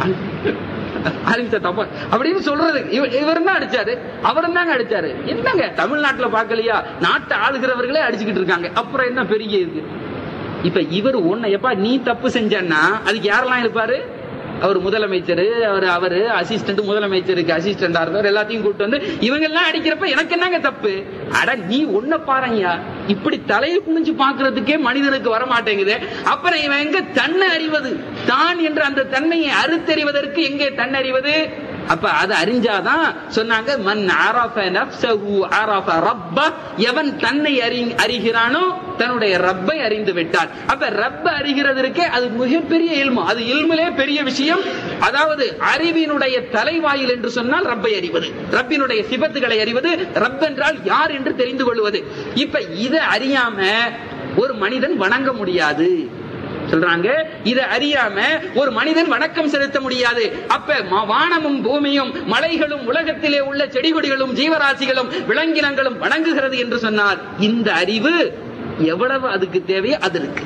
S2: ஆலிம்சா தப்பா அப்படின்னு சொல்றது இவர் இவர் தான் அடிச்சாரு அவர் தாங்க அடிச்சாரு என்னங்க தமிழ்நாட்டுல பாக்கலையா நாட்டை ஆளுகிறவர்களே அடிச்சுக்கிட்டு இருக்காங்க அப்புறம் என்ன பெரிய இது இப்ப இவர் ஒண்ணு எப்பா நீ தப்பு செஞ்சன்னா அதுக்கு யாரெல்லாம் இருப்பாரு அவர் முதலமைச்சர் அவர் அவரு அசிஸ்டன்ட் முதலமைச்சருக்கு அசிஸ்டண்டா இருந்தார் எல்லாத்தையும் கூப்பிட்டு வந்து இவங்க எல்லாம் அடிக்கிறப்ப எனக்கு என்னங்க தப்பு அட நீ ஒன்ன பாருங்கயா இப்படி தலையை குனிஞ்சு பாக்குறதுக்கே மனிதனுக்கு வர மாட்டேங்குது அப்புறம் இவன் எங்க தன்னை அறிவது தான் என்ற அந்த தன்மையை அறுத்தறிவதற்கு எங்கே தன்னறிவது அப்ப அது அறிஞ்சாதான் சொன்னாங்க மன் அரஃப நஃப்ஸஹு அரஃப ரப்ப எவன் தன்னை அறி- அறிகிறானோ தன்னுடைய ரப்பை அறிந்து விட்டான் அப்ப ரப்ப அறிகிறது இருக்கே அது மிகப்பெரிய இல்மு அது இல்மிலே பெரிய விஷயம் அதாவது அறிவினுடைய தலைவாயில் என்று சொன்னால் ரப்பை அறிவது ரப்பினுடைய சிபத்துகளை அறிவது ரப் என்றால் யார் என்று தெரிந்து கொள்வது இப்ப இதை அறியாம ஒரு மனிதன் வணங்க முடியாது சொல்றாங்க இதை அறியாம ஒரு மனிதன் வணக்கம் செலுத்த முடியாது அப்ப ம- வானமும் பூமியும் மலைகளும் உலகத்திலே உள்ள செடி கொடிகளும் ஜீவராசிகளும் விலங்கினங்களும் வணங்குகிறது என்று சொன்னார் இந்த அறிவு எவ்வளவு அதுக்கு தேவையோ அது இருக்கு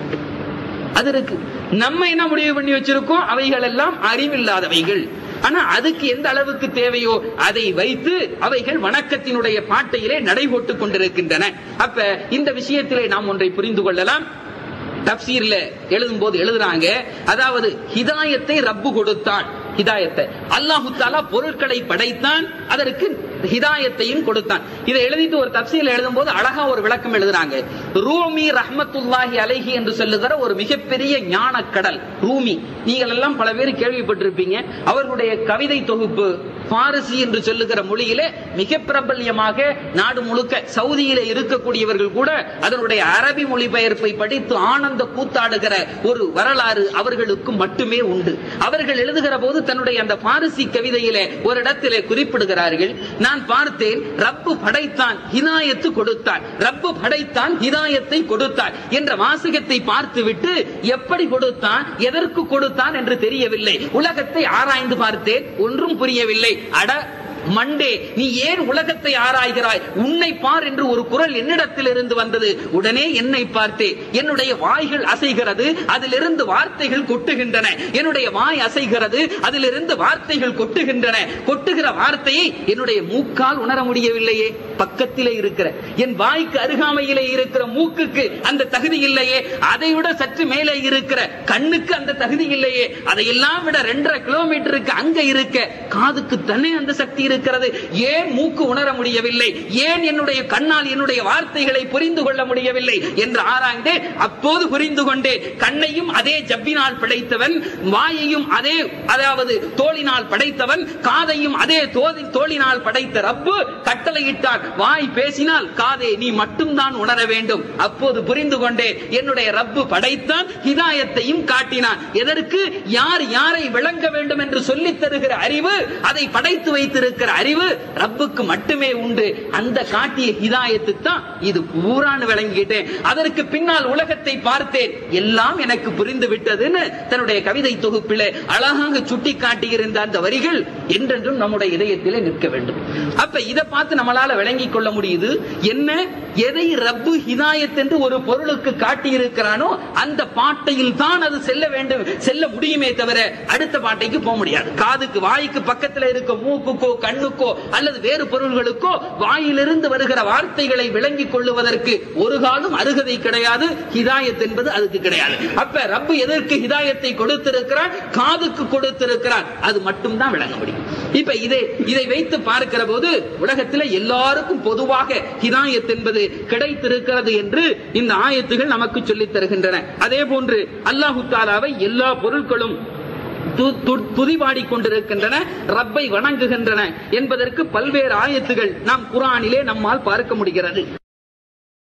S2: அது இருக்கு நம்ம என்ன முடிவு பண்ணி வச்சிருக்கோம் அவைகள் எல்லாம் அறிவில்லாதவைகள் ஆனா அதுக்கு எந்த அளவுக்கு தேவையோ அதை வைத்து அவைகள் வணக்கத்தினுடைய பாட்டையிலே நடைபோட்டுக் கொண்டிருக்கின்றன அப்ப இந்த விஷயத்திலே நாம் ஒன்றை புரிந்து கொள்ளலாம் தப்சீர்ல எழுதும் போது எழுதுறாங்க அதாவது ஹிதாயத்தை ரப்பு கொடுத்தான் ஹிதாயத்தை அல்லாஹு தாலா பொருட்களை படைத்தான் அதற்கு ஹிதாயத்தையும் கொடுத்தான் இதை எழுதிட்டு ஒரு தப்சீல் எழுதும் போது அழகா ஒரு விளக்கம் எழுதுறாங்க ரூமி ரஹ்மத்துல்லாஹி அலைஹி என்று சொல்லுகிற ஒரு மிகப்பெரிய ஞான கடல் ரூமி நீங்கள் எல்லாம் பல பேர் கேள்விப்பட்டிருப்பீங்க அவர்களுடைய கவிதை தொகுப்பு பாரசி என்று சொல்லுகிற மொழியிலே மிக பிரபல்யமாக நாடு முழுக்க சவுதியில இருக்கக்கூடியவர்கள் கூட அதனுடைய அரபி மொழிபெயர்ப்பை படித்து ஆனந்த கூத்தாடுகிற ஒரு வரலாறு அவர்களுக்கு மட்டுமே உண்டு அவர்கள் எழுதுகிற போது தன்னுடைய அந்த பாரசி கவிதையிலே ஒரு இடத்திலே குறிப்பிடுகிறார்கள் நான் பார்த்தேன் ரப்பு படைத்தான் ஹிதாயத்து கொடுத்தான் ரப்பு படைத்தான் ஹிதாயத்தை கொடுத்தான் என்ற வாசகத்தை பார்த்துவிட்டு எப்படி கொடுத்தான் எதற்கு கொடுத்தான் என்று தெரியவில்லை உலகத்தை ஆராய்ந்து பார்த்தேன் ஒன்றும் புரியவில்லை அட மண்டே நீ ஏன் உலகத்தை ஆராய்கிறாய் உன்னை பார் என்று ஒரு குரல் என்னிடத்தில் இருந்து வந்தது உடனே என்னை பார்த்தே என்னுடைய வாய்கள் அசைகிறது அதிலிருந்து வார்த்தைகள் கொட்டுகின்றன என்னுடைய வாய் அசைகிறது அதிலிருந்து வார்த்தைகள் கொட்டுகின்றன கொட்டுகிற வார்த்தையை என்னுடைய மூக்கால் உணர முடியவில்லையே பக்கத்திலே இருக்கிற என் வாய்க்கு அருகாமையிலே இருக்கிற மூக்குக்கு அந்த தகுதி இல்லையே அதை விட சற்று மேலே இருக்கிற கண்ணுக்கு அந்த தகுதி இல்லையே அதையெல்லாம் விட ரெண்டரை கிலோமீட்டருக்கு அங்க இருக்க காதுக்கு தானே அந்த சக்தி இருக்கிறது ஏன் மூக்கு உணர முடியவில்லை ஏன் என்னுடைய கண்ணால் என்னுடைய வார்த்தைகளை புரிந்து கொள்ள முடியவில்லை என்று ஆராய்ந்து அப்போது புரிந்து கொண்டேன் கண்ணையும் அதே ஜப்பினால் படைத்தவன் வாயையும் அதே அதாவது தோளினால் படைத்தவன் காதையும் அதே தோதி தோளினால் படைத்த ரப்பு கட்டளையிட்டான் வாய் பேசினால் காதே நீ மட்டும்தான் உணர வேண்டும் அப்போது புரிந்து கொண்டேன் என்னுடைய ரப்பு படைத்தான் ஹிதாயத்தையும் காட்டினான் எதற்கு யார் யாரை விளங்க வேண்டும் என்று சொல்லித் தருகிற அறிவு அதை படைத்து வைத்திருக்கிற அறிவு ரப்புக்கு மட்டுமே உண்டு அந்த காட்டிய ஹிதாயத்து தான் இது பூரான்னு விளங்கிட்டேன் அதற்கு பின்னால் உலகத்தை பார்த்தேன் எல்லாம் எனக்கு புரிந்து விட்டதுன்னு தன்னுடைய கவிதை தொகுப்பிலே அழகாக சுட்டி காட்டியிருந்த அந்த வரிகள் என்றென்றும் நம்முடைய இதயத்திலே நிற்க வேண்டும் அப்ப இதை பார்த்து நம்மளால விளங்கிக் கொள்ள முடியுது என்ன எதை ரப்பு ஹிதாயத் என்று ஒரு பொருளுக்கு காட்டியிருக்கிறானோ அந்த பாட்டையில் தான் அது செல்ல வேண்டும் செல்ல முடியுமே தவிர அடுத்த பாட்டைக்கு போக முடியாது காதுக்கு வாய்க்கு பக்கத்துல இருக்க மூக்குக்கோ கண்ணுக்கோ அல்லது வேறு பொருள்களுக்கோ வாயிலிருந்து வருகிற வார்த்தைகளை விளங்கிக் கொள்ளுவதற்கு ஒரு காலம் அருகதை கிடையாது ஹிதாயத் என்பது அதுக்கு கிடையாது அப்ப ரப்பு எதற்கு ஹிதாயத்தை கொடுத்திருக்கிறான் காதுக்கு கொடுத்திருக்கிறான் அது மட்டும்தான் விளங்க முடியும் இப்ப இதை இதை வைத்து பார்க்கிற போது உலகத்தில் எல்லாருக்கும் பொதுவாக ஹிதாயத் என்பது கிடைத்திருக்கிறது என்று இந்த ஆயத்துகள் நமக்கு சொல்லித் தருகின்றன அதே போன்று அல்லாஹு தாலாவை எல்லா பொருட்களும் து- து- துதிபாடிக் கொண்டிருக்கின்றன ரப்பை வணங்குகின்றன என்பதற்கு பல்வேறு ஆயத்துகள் நாம் குரானிலே நம்மால் பார்க்க முடிகிறது